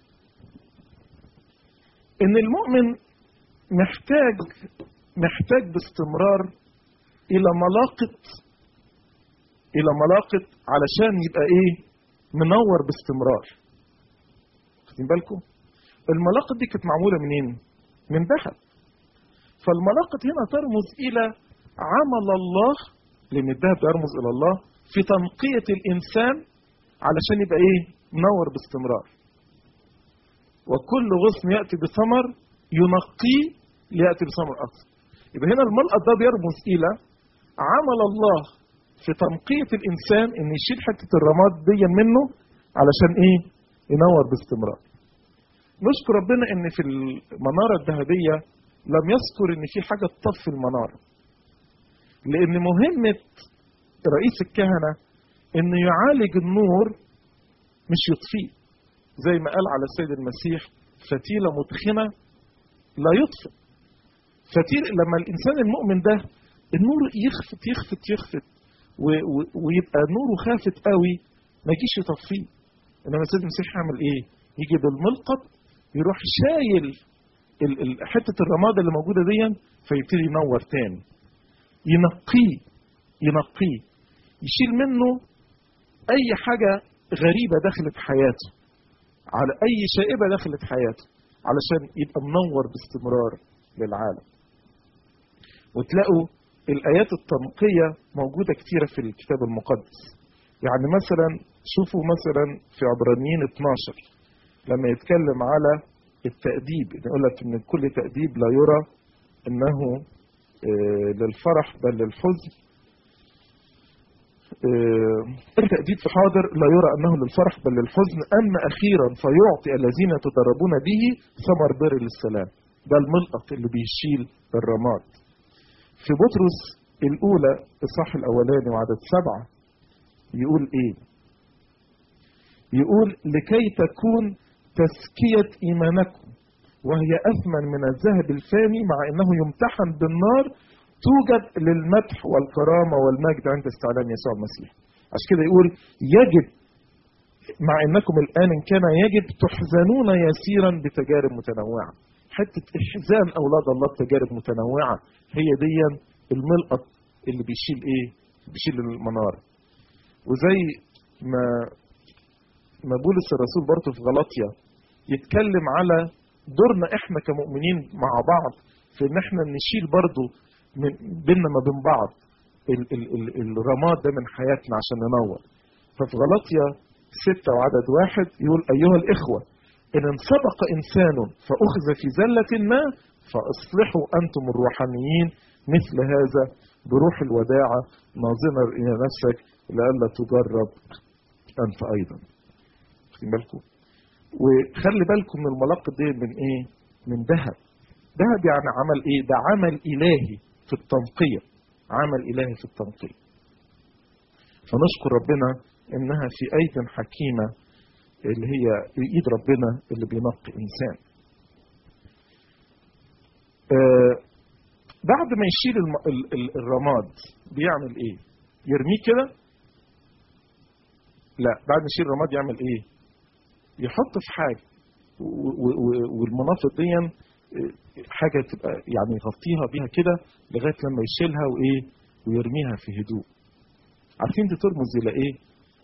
ان المؤمن محتاج محتاج باستمرار الى ملاقط الى ملاقط علشان يبقى ايه منور باستمرار واخدين بالكم الملاقط دي كانت معموله منين من ذهب فالملاقط هنا ترمز الى عمل الله لان الذهب يرمز الى الله في تنقيه الانسان علشان يبقى ايه منور باستمرار وكل غصن ياتي بثمر ينقيه لياتي بثمر اكثر يبقى هنا الملقط ده بيرمز الى عمل الله في تنقيه الانسان ان يشيل حته الرماد دي منه علشان ايه ينور باستمرار نشكر ربنا ان في المناره الذهبيه لم يذكر ان في حاجه تطفي المناره لان مهمه رئيس الكهنه انه يعالج النور مش يطفيه زي ما قال على السيد المسيح فتيله مدخنه لا يطفئ فتيل لما الانسان المؤمن ده النور يخفت يخفت يخفت و و ويبقى نوره خافت قوي ما يجيش يطفيه انما السيد المسيح يعمل ايه؟ يجي بالملقط يروح شايل ال ال حته الرماد اللي موجوده دي فيبتدي ينور تاني ينقيه ينقيه يشيل منه اي حاجه غريبه دخلت حياته على اي شائبه دخلت حياته علشان يبقى منور باستمرار للعالم وتلاقوا الايات التنقيه موجوده كتيره في الكتاب المقدس يعني مثلا شوفوا مثلا في عبرانيين 12 لما يتكلم على التأديب يقول لك ان كل تأديب لا يرى انه للفرح بل للحزن التأديب في حاضر لا يرى أنه للفرح بل للحزن أما أخيرا فيعطي الذين يتدربون به ثمر بر للسلام ده الملقط اللي بيشيل الرماد في بطرس الأولى الصح الأولاني وعدد سبعة يقول إيه يقول لكي تكون تزكية إيمانكم وهي أثمن من الذهب الفاني مع أنه يمتحن بالنار توجد للمدح والكرامة والمجد عند استعلان يسوع المسيح عشان كده يقول يجب مع انكم الان ان كان يجب تحزنون يسيرا بتجارب متنوعه حته احزان اولاد الله بتجارب متنوعه هي دي الملقط اللي بيشيل ايه بيشيل المنار وزي ما ما بولس الرسول برضه في غلطيا يتكلم على دورنا احنا كمؤمنين مع بعض في ان احنا نشيل برضه من بيننا ما بين بعض ال ال ال الرماد ده من حياتنا عشان ننور ففي غلطيا ستة وعدد واحد يقول أيها الإخوة إن انسبق إنسان فأخذ في زلة ما فاصلحوا أنتم الروحانيين مثل هذا بروح الوداعة ناظرا إلى نفسك لئلا تجرب أنت أيضا واخدين بالكم وخلي بالكم من الملاقط دي من إيه؟ من ذهب ذهب يعني عمل إيه؟ ده عمل إلهي في التنقية عمل إلهي في التنقية فنشكر ربنا إنها في أيد حكيمة اللي هي إيد ربنا اللي بينقي إنسان آه بعد ما يشيل الم... ال... ال... الرماد بيعمل إيه يرميه كده لا بعد ما يشيل الرماد يعمل إيه يحط في حاجة و... و... والمنافط دي حاجه تبقى يعني يغطيها بيها كده لغايه لما يشيلها وايه ويرميها في هدوء عارفين دي ترمز الى ايه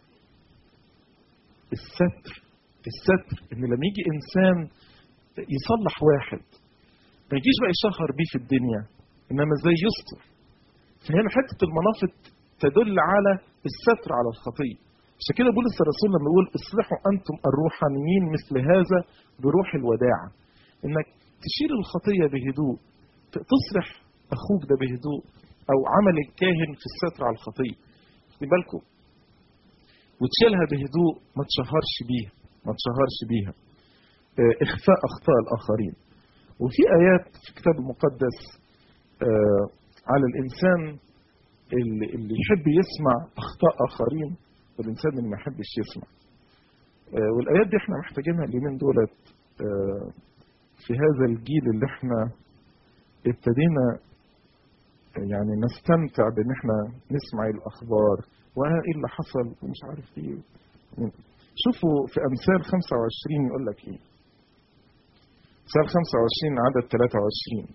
الستر الستر ان لما يجي انسان يصلح واحد ما يجيش بقى يشهر بيه في الدنيا انما ازاي يستر فهنا حته المنافط تدل على الستر على الخطيه عشان كده بولس الرسول لما يقول اصلحوا انتم الروحانيين مثل هذا بروح الوداعه انك تشيل الخطيه بهدوء تصلح اخوك ده بهدوء او عمل الكاهن في الستر على الخطيه خلي بالكم وتشيلها بهدوء ما تشهرش بيها ما تشهرش بيها اه اخفاء اخطاء الاخرين وفي ايات في الكتاب المقدس اه على الانسان اللي, اللي يحب يسمع اخطاء اخرين والانسان اللي ما يحبش يسمع اه والايات دي احنا محتاجينها اليومين دولت في هذا الجيل اللي احنا ابتدينا يعني نستمتع بان احنا نسمع الاخبار وايه اللي حصل ومش عارف ايه شوفوا في امثال 25 يقول لك ايه امثال 25 عدد 23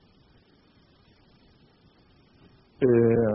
اه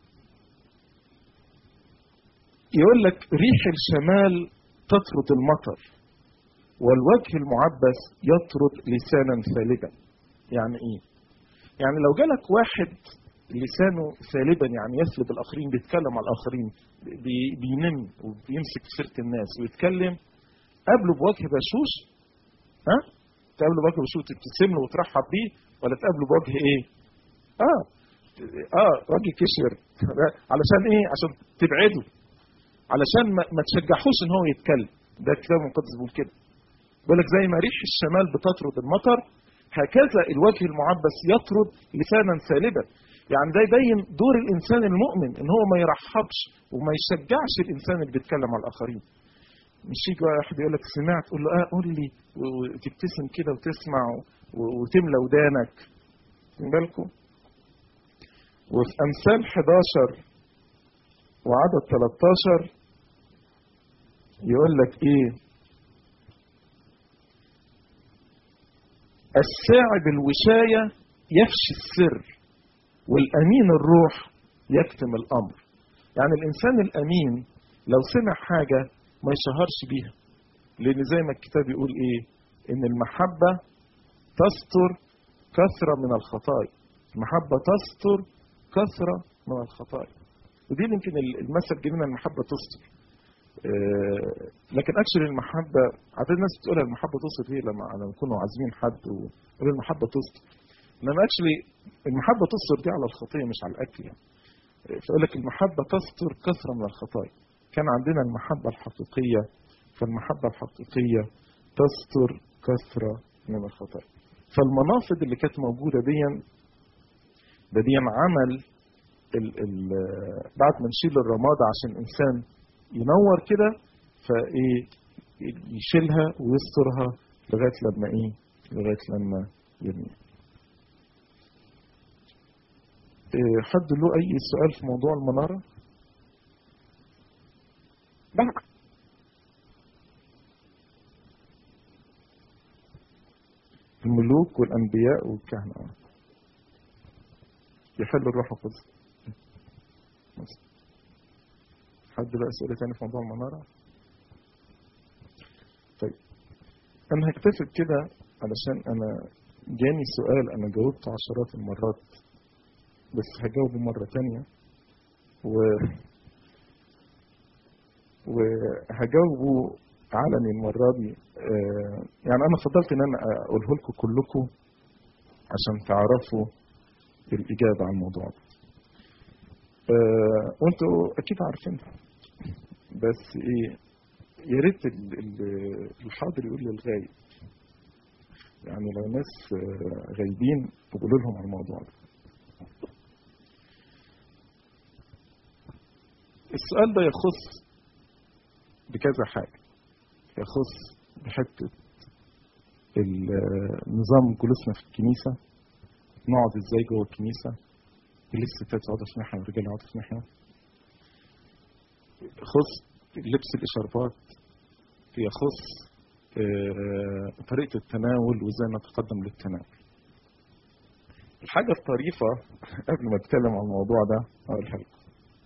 يقول لك ريح الشمال تطرد المطر والوجه المعبس يطرد لسانا ثالبا يعني ايه يعني لو جالك واحد لسانه ثالبا يعني يسلب الاخرين بيتكلم على الاخرين بي بينم وبيمسك في سيره الناس ويتكلم قابله بوجه بشوش ها تقابله بوجه بشوش تبتسم له وترحب بيه ولا تقابله بوجه ايه اه اه وجه كشر علشان ايه عشان تبعده علشان ما, ما تشجعوش ان هو يتكلم ده الكتاب المقدس بيقول كده بيقول لك زي ما ريح الشمال بتطرد المطر هكذا الوجه المعبس يطرد لسانا سالبا يعني ده يبين دور الانسان المؤمن ان هو ما يرحبش وما يشجعش الانسان اللي بيتكلم على الاخرين مش يجي واحد يقول لك سمعت تقول له اه قول لي وتبتسم كده وتسمع وتملى ودانك واخدين بالكم وفي امثال 11 وعدد 13 يقول لك ايه الساعد الوشاية يفشي السر والأمين الروح يكتم الأمر يعني الإنسان الأمين لو سمع حاجة ما يشهرش بيها لأن زي ما الكتاب يقول إيه إن المحبة تستر كثرة من الخطايا المحبة تستر كثرة من الخطايا ودي يمكن المثل جميل المحبة تستر آه لكن اكشلي المحبة عدد الناس بتقولها المحبة تستر هي لما لما يكونوا عازمين حد ويقولوا المحبة تستر انما اكشلي المحبة تستر دي على الخطية مش على الاكل يعني فيقول لك المحبة تستر كثرة من الخطايا كان عندنا المحبة الحقيقية فالمحبة الحقيقية تستر كثرة من الخطايا فالمنافذ اللي كانت موجودة دي ده دي عمل ال ال بعد ما نشيل الرمادة عشان الإنسان ينور كده فإيه يشيلها ويسترها لغاية لما إيه لغاية لما يرمي إيه حد له أي سؤال في موضوع المنارة؟ لا الملوك والأنبياء والكهنة يحل الروح القدس حد بقى أسئلة تاني في موضوع المنارة؟ طيب أنا هكتفي كده علشان أنا جاني سؤال أنا جاوبته عشرات المرات بس هجاوبه مرة تانية و وهجاوبه علني المرة دي آه يعني أنا فضلت إن أنا أقوله لكم كلكم عشان تعرفوا الإجابة عن الموضوع ده. آه وأنتوا أكيد عارفينها بس إيه يا ريت الحاضر يقول للغايب يعني لو ناس آه غايبين تقولوا لهم عن الموضوع ده. السؤال ده يخص بكذا حاجة يخص بحتة نظام جلوسنا في الكنيسة نقعد ازاي جوه الكنيسة ليه الستات يقعدوا في ناحية والرجال يقعدوا في ناحية يخص لبس الإشاربات يخص طريقة التناول وازاي نتقدم للتناول الحاجة الطريفة قبل ما اتكلم عن الموضوع ده اقولها لكم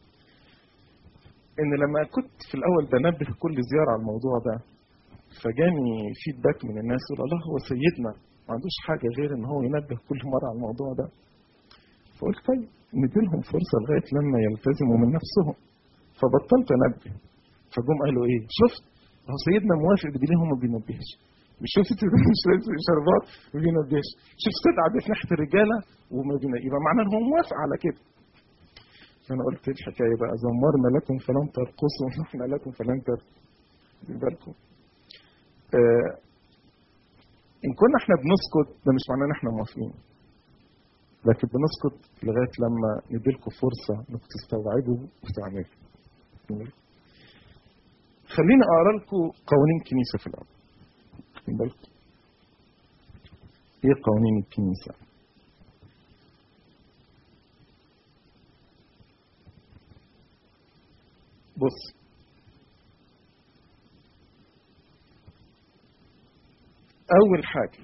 ان لما كنت في الاول بنبه كل زياره على الموضوع ده فجاني فيدباك من الناس يقول الله هو سيدنا ما عندوش حاجه غير ان هو ينبه كل مره على الموضوع ده فقلت طيب نديلهم فرصه لغايه لما يلتزموا من نفسهم فبطلت انبه فجم قالوا ايه شفت هو سيدنا موافق بدي ليه هو ما بينبهش مش شفت مش لابس شربات ما بينبهش شفت ست قاعده في ناحيه الرجاله وما بينبهش يبقى معناه ان هو موافق على كده فانا قلت ايه الحكايه بقى زمرنا لكم فلم ترقصوا ونحن لكم فلن ترقصوا بالكم آه ان كنا احنا بنسكت ده مش معناه ان احنا موافقين لكن بنسكت لغايه لما نديلكم فرصه انكم تستوعبوا وتعملوا خليني اقرا لكم قوانين الكنيسه في الاول بالكم ايه قوانين الكنيسه بص أول حاجة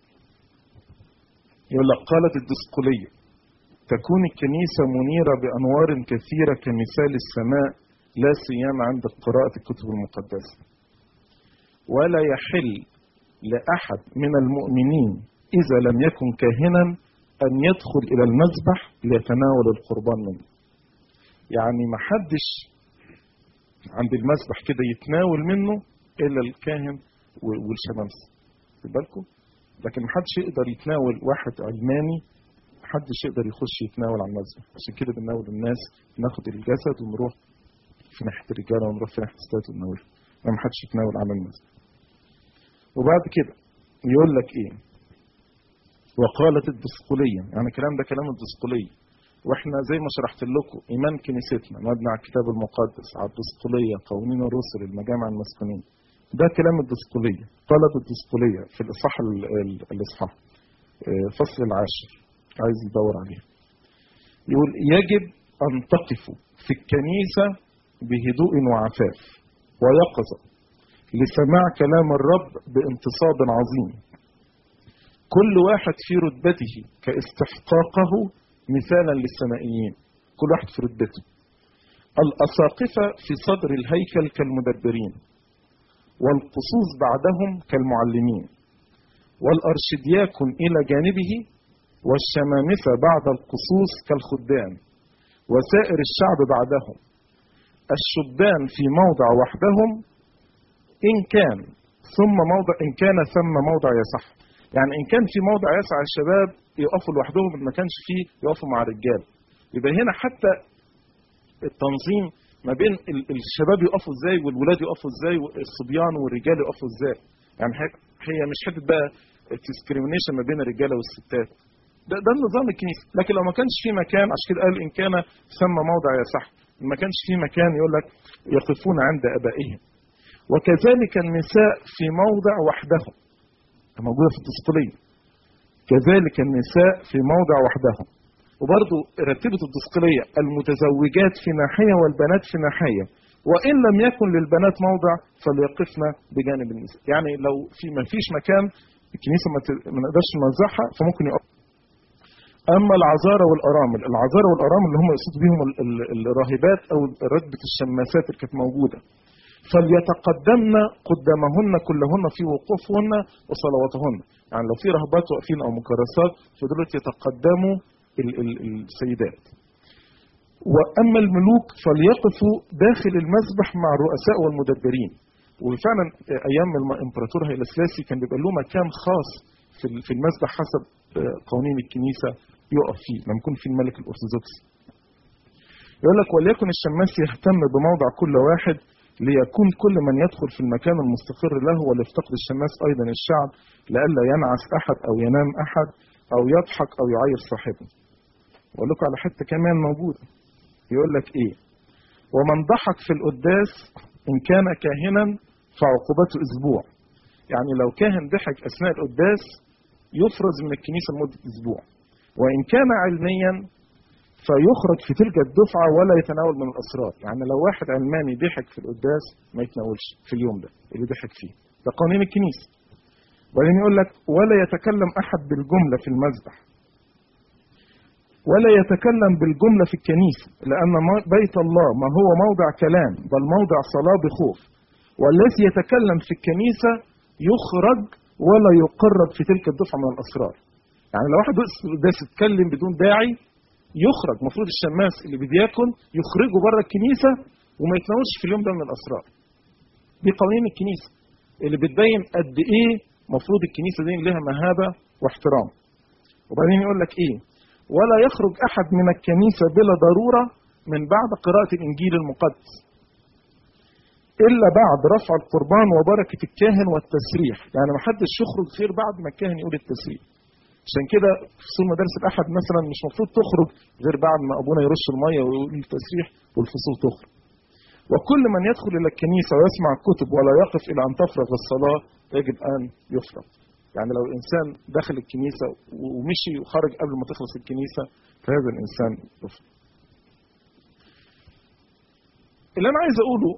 يقول لك قالت الدسقلية تكون الكنيسة منيرة بأنوار كثيرة كمثال السماء لا سيما عند قراءة الكتب المقدسة ولا يحل لأحد من المؤمنين إذا لم يكن كاهنا أن يدخل إلى المذبح ليتناول القربان منه يعني ما حدش عند المسبح كده يتناول منه الا الكاهن والشمامسه خد بالكم لكن محدش يقدر يتناول واحد علماني محدش يقدر يخش يتناول على المسبح عشان كده بنناول الناس ناخد الجسد ونروح في ناحيه الرجاله ونروح في ناحيه الستات ونناول ما محدش يتناول على المسبح وبعد كده يقول لك ايه وقالت الدسقلية يعني الكلام ده كلام الدسقلية واحنا زي ما شرحت لكم ايمان كنيستنا مبني على الكتاب المقدس على الدسقليه قوانين الرسل المجامع المسكونيه ده كلام الدسقليه طلب الدسقليه في الاصحاح ال- ال- الاصحاح آه، فصل العاشر عايز يدور عليه يقول يجب ان تقفوا في الكنيسه بهدوء وعفاف ويقظه لسماع كلام الرب بانتصاب عظيم كل واحد في رتبته كاستحقاقه مثالا للسمائيين كل واحد في رتبته الأساقفة في صدر الهيكل كالمدبرين والقصوص بعدهم كالمعلمين والأرشدياكون إلى جانبه والشمامسة بعد القصوص كالخدام وسائر الشعب بعدهم الشبان في موضع وحدهم إن كان ثم موضع إن كان ثم موضع يصح يعني إن كان في موضع يسعى الشباب يقفوا لوحدهم إن ما كانش فيه يقفوا مع الرجال يبقى هنا حتى التنظيم ما بين ال- الشباب يقفوا ازاي والولاد يقفوا ازاي والصبيان والرجال يقفوا ازاي يعني هي- هي مش حته بقى الديسكريميشن ما بين الرجاله والستات ده ده النظام الكنيسي لكن لو ما كانش في مكان عشان كده قال ان كان ثم موضع يصح ما كانش في مكان يقول لك يقفون عند ابائهم وكذلك النساء في موضع وحدهم موجوده في الدسقليه كذلك النساء في موضع وحدهم وبرضه رتبت الدسقليه المتزوجات في ناحيه والبنات في ناحيه وان لم يكن للبنات موضع فليقفن بجانب النساء يعني لو في ما فيش مكان الكنيسه ما ت- ما نقدرش نوزعها فممكن يقف اما العذارى والارامل العذارى والارامل اللي هم يقصد بيهم ال- ال- الراهبات او رتبه الشماسات اللي كانت موجوده فليتقدمن قدامهن كلهن في وقوفهن وصلواتهن يعني لو في رهبات واقفين او مكرسات فدول يتقدموا ال- ال- السيدات واما الملوك فليقفوا داخل المسبح مع الرؤساء والمدبرين وفعلا ايام الامبراطور هيلا سلاسي كان بيبقى له مكان خاص في ال- في المسبح حسب آه، قوانين الكنيسه يقف فيه لما يكون في الملك الارثوذكسي يقول لك وليكن الشماس يهتم بموضع كل واحد ليكون كل من يدخل في المكان المستقر له وليفتقد الشماس ايضا الشعب لئلا ينعس احد او ينام احد او يضحك او يعير صاحبه. واقول لكم على حته كمان موجوده يقول لك ايه؟ ومن ضحك في القداس ان كان كاهنا فعقوبته اسبوع. يعني لو كاهن ضحك اثناء القداس يفرز من الكنيسه لمده اسبوع. وان كان علميا فيخرج في تلك الدفعة ولا يتناول من الأسرار يعني لو واحد علماني ضحك في القداس ما يتناولش في اليوم ده اللي ضحك فيه ده قانون الكنيسة وبعدين يقول لك ولا يتكلم أحد بالجملة في المذبح ولا يتكلم بالجملة في الكنيسة لأن ما- بيت الله ما هو موضع كلام بل موضع صلاة بخوف والذي يتكلم في الكنيسة يخرج ولا يقرب في تلك الدفعة من الأسرار يعني لو واحد وقف في القداس يتكلم بدون داعي يخرج المفروض الشماس اللي بيديكن يخرجه بره الكنيسه وما يتناولش في اليوم ده من الاسرار. دي قوانين الكنيسه اللي بتبين قد ايه المفروض الكنيسه دي لها مهابه واحترام. وبعدين يقول لك ايه؟ ولا يخرج احد من الكنيسه بلا ضروره من بعد قراءه الانجيل المقدس. الا بعد رفع القربان وبركه الكاهن والتسريح، يعني ما حدش يخرج غير بعد ما الكاهن يقول التسريح. عشان كده فصول مدارس الاحد مثلا مش المفروض تخرج غير بعد ما ابونا يرش الميه ويقول التسريح والفصول تخرج. وكل من يدخل الى الكنيسه ويسمع الكتب ولا يقف الى ان تفرغ الصلاه يجب ان يفرغ. يعني لو انسان دخل الكنيسه ومشي وخرج قبل ما تخلص الكنيسه فهذا الانسان يفرغ. اللي انا عايز اقوله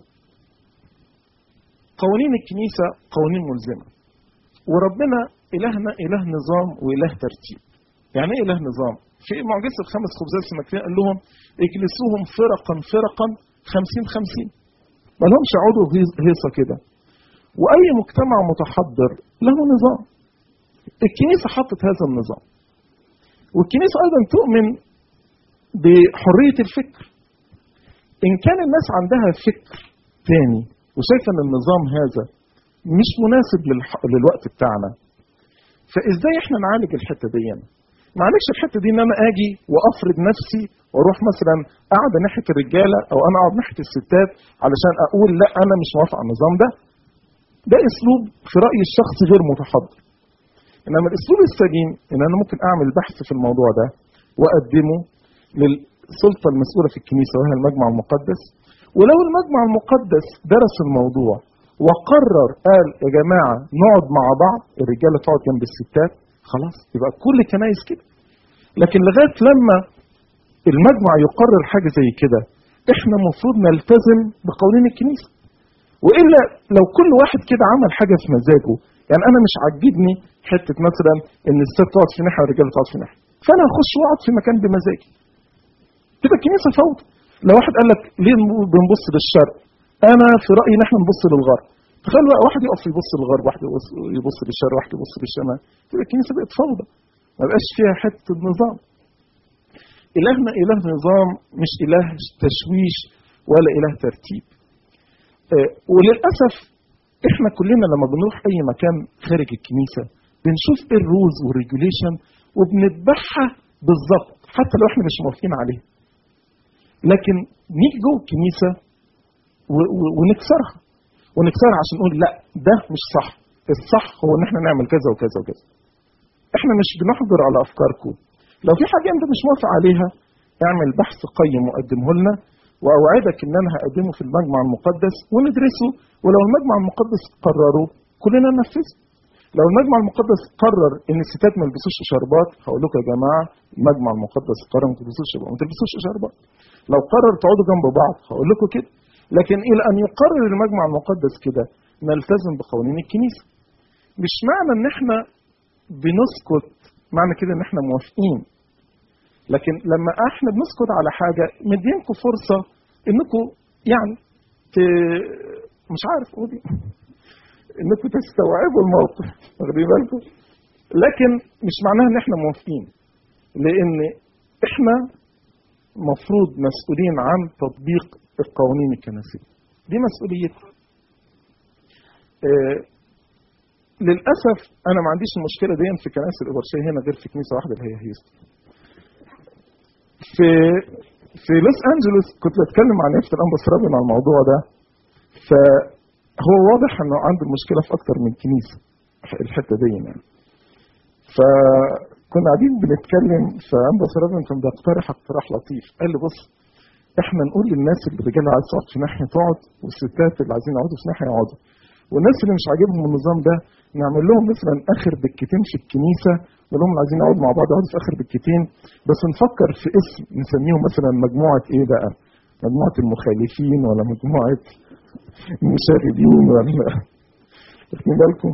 قوانين الكنيسه قوانين ملزمه. وربنا إلهنا إله نظام وإله ترتيب. يعني إيه إله نظام؟ في معجزة الخمس خبزات السمكتين قال لهم اجلسوهم فرقا فرقا خمسين خمسين. ما لهمش يقعدوا هيص- هيصة كده. وأي مجتمع متحضر له نظام. الكنيسة حطت هذا النظام. والكنيسة أيضا تؤمن بحرية الفكر. إن كان الناس عندها فكر تاني وشايفة أن النظام هذا مش مناسب للح... للوقت بتاعنا فازاي احنا نعالج الحته دي معلش الحته دي ان انا اجي وافرض نفسي واروح مثلا قاعده ناحيه الرجاله او انا اقعد ناحيه الستات علشان اقول لا انا مش موافق على النظام ده ده اسلوب في رايي الشخصي غير متحضر انما الاسلوب السليم ان انا ممكن اعمل بحث في الموضوع ده واقدمه للسلطة المسؤولة في الكنيسة وهي المجمع المقدس ولو المجمع المقدس درس الموضوع وقرر قال يا جماعة نقعد مع بعض الرجالة تقعد جنب الستات خلاص يبقى كل كنايس كده لكن لغاية لما المجمع يقرر حاجة زي كده احنا المفروض نلتزم بقوانين الكنيسة والا لو كل واحد كده عمل حاجة في مزاجه يعني انا مش عاجبني حتة مثلا ان الست تقعد في ناحية والرجالة تقعد في ناحية فانا هخش واقعد في مكان بمزاجي تبقى الكنيسة فوضى لو واحد قال لك ليه بنبص للشرق انا في رايي ان احنا نبص للغرب تخيل بقى واحد يقف يبص للغرب واحد يبص, يبص للشرق واحد يبص للشمال تبقى الكنيسه بقت فوضى ما بقاش فيها حته نظام الهنا اله نظام مش اله تشويش ولا اله ترتيب آه وللاسف احنا كلنا لما بنروح اي مكان خارج الكنيسه بنشوف ايه الرولز والريجوليشن وبنتبعها بالظبط حتى لو احنا مش موافقين عليها لكن نيجي جوه الكنيسه ونكسرها ونكسرها عشان نقول لا ده مش صح الصح هو ان احنا نعمل كذا وكذا وكذا احنا مش بنحضر على افكاركم لو في حاجه انت مش موافق عليها اعمل بحث قيم وقدمه لنا واوعدك ان انا هقدمه في المجمع المقدس وندرسه ولو المجمع المقدس قرره كلنا ننفذه لو المجمع المقدس قرر ان الستات ما يلبسوش شربات هقول لكم يا جماعه المجمع المقدس قرر ما تلبسوش شربات ما تلبسوش شربات لو قرر تقعدوا جنب بعض هقول لكم كده لكن الى ان يقرر المجمع المقدس كده نلتزم بقوانين الكنيسه مش معنى ان احنا بنسكت معنى كده ان احنا موافقين لكن لما احنا بنسكت على حاجه مدينكم فرصه انكم يعني ت... مش عارف اقول انكم تستوعبوا الموقف واخدين بالكم لكن مش معناها ان احنا موافقين لان احنا مفروض مسؤولين عن تطبيق القوانين الكنسيه دي مسؤوليتنا آه للاسف انا ما عنديش المشكله دي في كنائس الابرشيه هنا غير في كنيسه واحده اللي هي هيوستن في في لوس انجلوس كنت بتكلم عن نفس الانبا رابن على الموضوع ده فهو واضح انه عنده مشكله في اكتر من كنيسه الحته دي يعني فكنا قاعدين بنتكلم فانبا رابن كان بيقترح اقتراح لطيف قال لي بص احنا نقول للناس اللي الرجاله عايز تقعد في ناحيه تقعد والستات اللي عايزين يقعدوا في ناحيه يقعدوا والناس اللي مش عاجبهم النظام ده نعمل لهم مثلا اخر دكتين في الكنيسه نقول لهم عايزين يقعدوا مع بعض يقعدوا في اخر دكتين بس نفكر في اسم نسميهم مثلا مجموعه ايه بقى؟ مجموعه المخالفين ولا مجموعه المشاردين ولا واخدين بالكم؟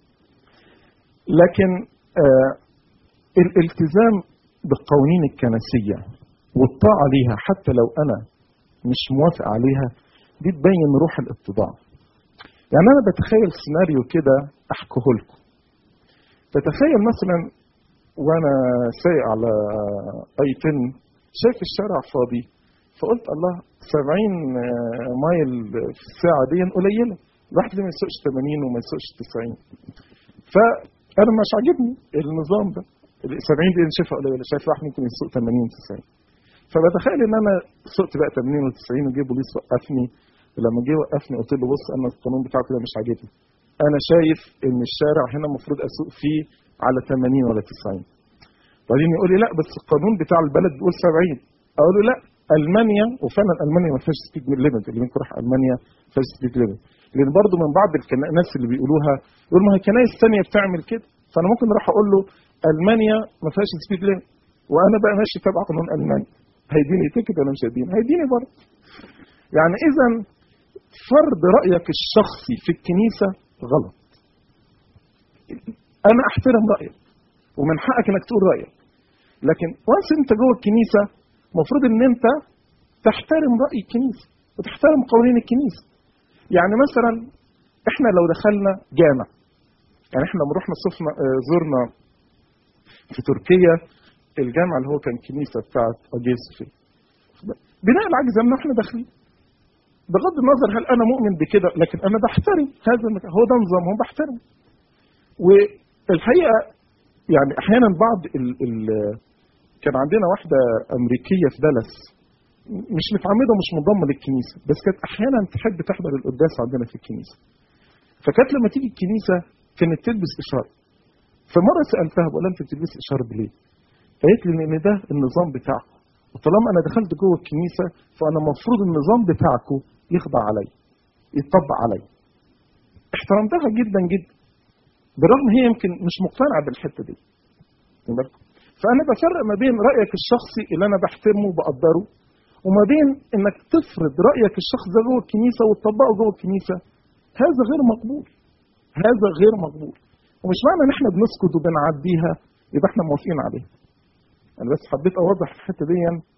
لكن آه الالتزام بالقوانين الكنسيه والطاعه ليها حتى لو انا مش موافق عليها دي تبين روح الاتضاع. يعني انا بتخيل سيناريو كده احكيه لكم تتخيل مثلا وانا سايق على اي 10 شايف الشارع فاضي فقلت الله 70 مايل في الساعه دي قليله الواحد ليه ما يسوقش 80 وما يسوقش 90 فانا مش عاجبني النظام ده ال 70 دي انا شايفها قليله شايف واحد ممكن يسوق 80 90 فبتخيل ان انا سقت بقى 80 و90 وجه بوليس وقفني ولما جه وقفني قلت له بص انا القانون بتاعك ده مش عاجبني انا شايف ان الشارع هنا المفروض اسوق فيه على 80 ولا 90 بعدين يقول لي لا بس القانون بتاع البلد بيقول 70 اقول له لا المانيا وفعلا المانيا ما فيهاش سبيد ليميت اللي ممكن يروح المانيا ما فيهاش سبيد ليميت لان برضه من بعض الناس اللي بيقولوها يقول ما هي كنايس ثانيه بتعمل كده فانا ممكن اروح اقول له المانيا ما فيهاش سبيد ليميت وانا بقى ماشي تبع قانون المانيا هيديني تيكت ولا مش هيديني؟ هيديني برضه يعني اذا فرض رايك الشخصي في الكنيسه غلط انا احترم رايك ومن حقك انك تقول رايك لكن وانس انت جوه الكنيسه المفروض ان انت تحترم راي الكنيسه وتحترم قوانين الكنيسه يعني مثلا احنا لو دخلنا جامع يعني احنا لما رحنا صفنا زرنا في تركيا الجامع اللي هو كان كنيسه بتاعت اجي صوفيا بناء العجز ان احنا داخلين بغض النظر هل انا مؤمن بكده لكن انا بحترم هذا المكان هو ده نظامهم بحترمه والحقيقه يعني احيانا بعض ال ال كان عندنا واحده امريكيه في دالاس مش متعمده ومش منضمه للكنيسه بس كانت احيانا تحب تحضر القداس عندنا في الكنيسه فكانت لما تيجي الكنيسه كانت تلبس اشاره فمره سالتها بقول لها انت بتلبسي اشاره ليه؟ قالت لي ان ده النظام بتاعكم وطالما انا دخلت جوه الكنيسه فانا المفروض النظام بتاعكم يخضع علي يتطبق علي احترمتها جدا جدا بالرغم هي يمكن مش مقتنعه بالحته دي فانا بفرق ما بين رايك الشخصي اللي انا بحترمه وبقدره وما بين انك تفرض رايك الشخصي ده جوه الكنيسه وتطبقه جوه الكنيسه هذا غير مقبول هذا غير مقبول ومش معنى ان احنا بنسكت وبنعديها يبقى احنا موافقين عليها انا بس حبيت اوضح الحته دي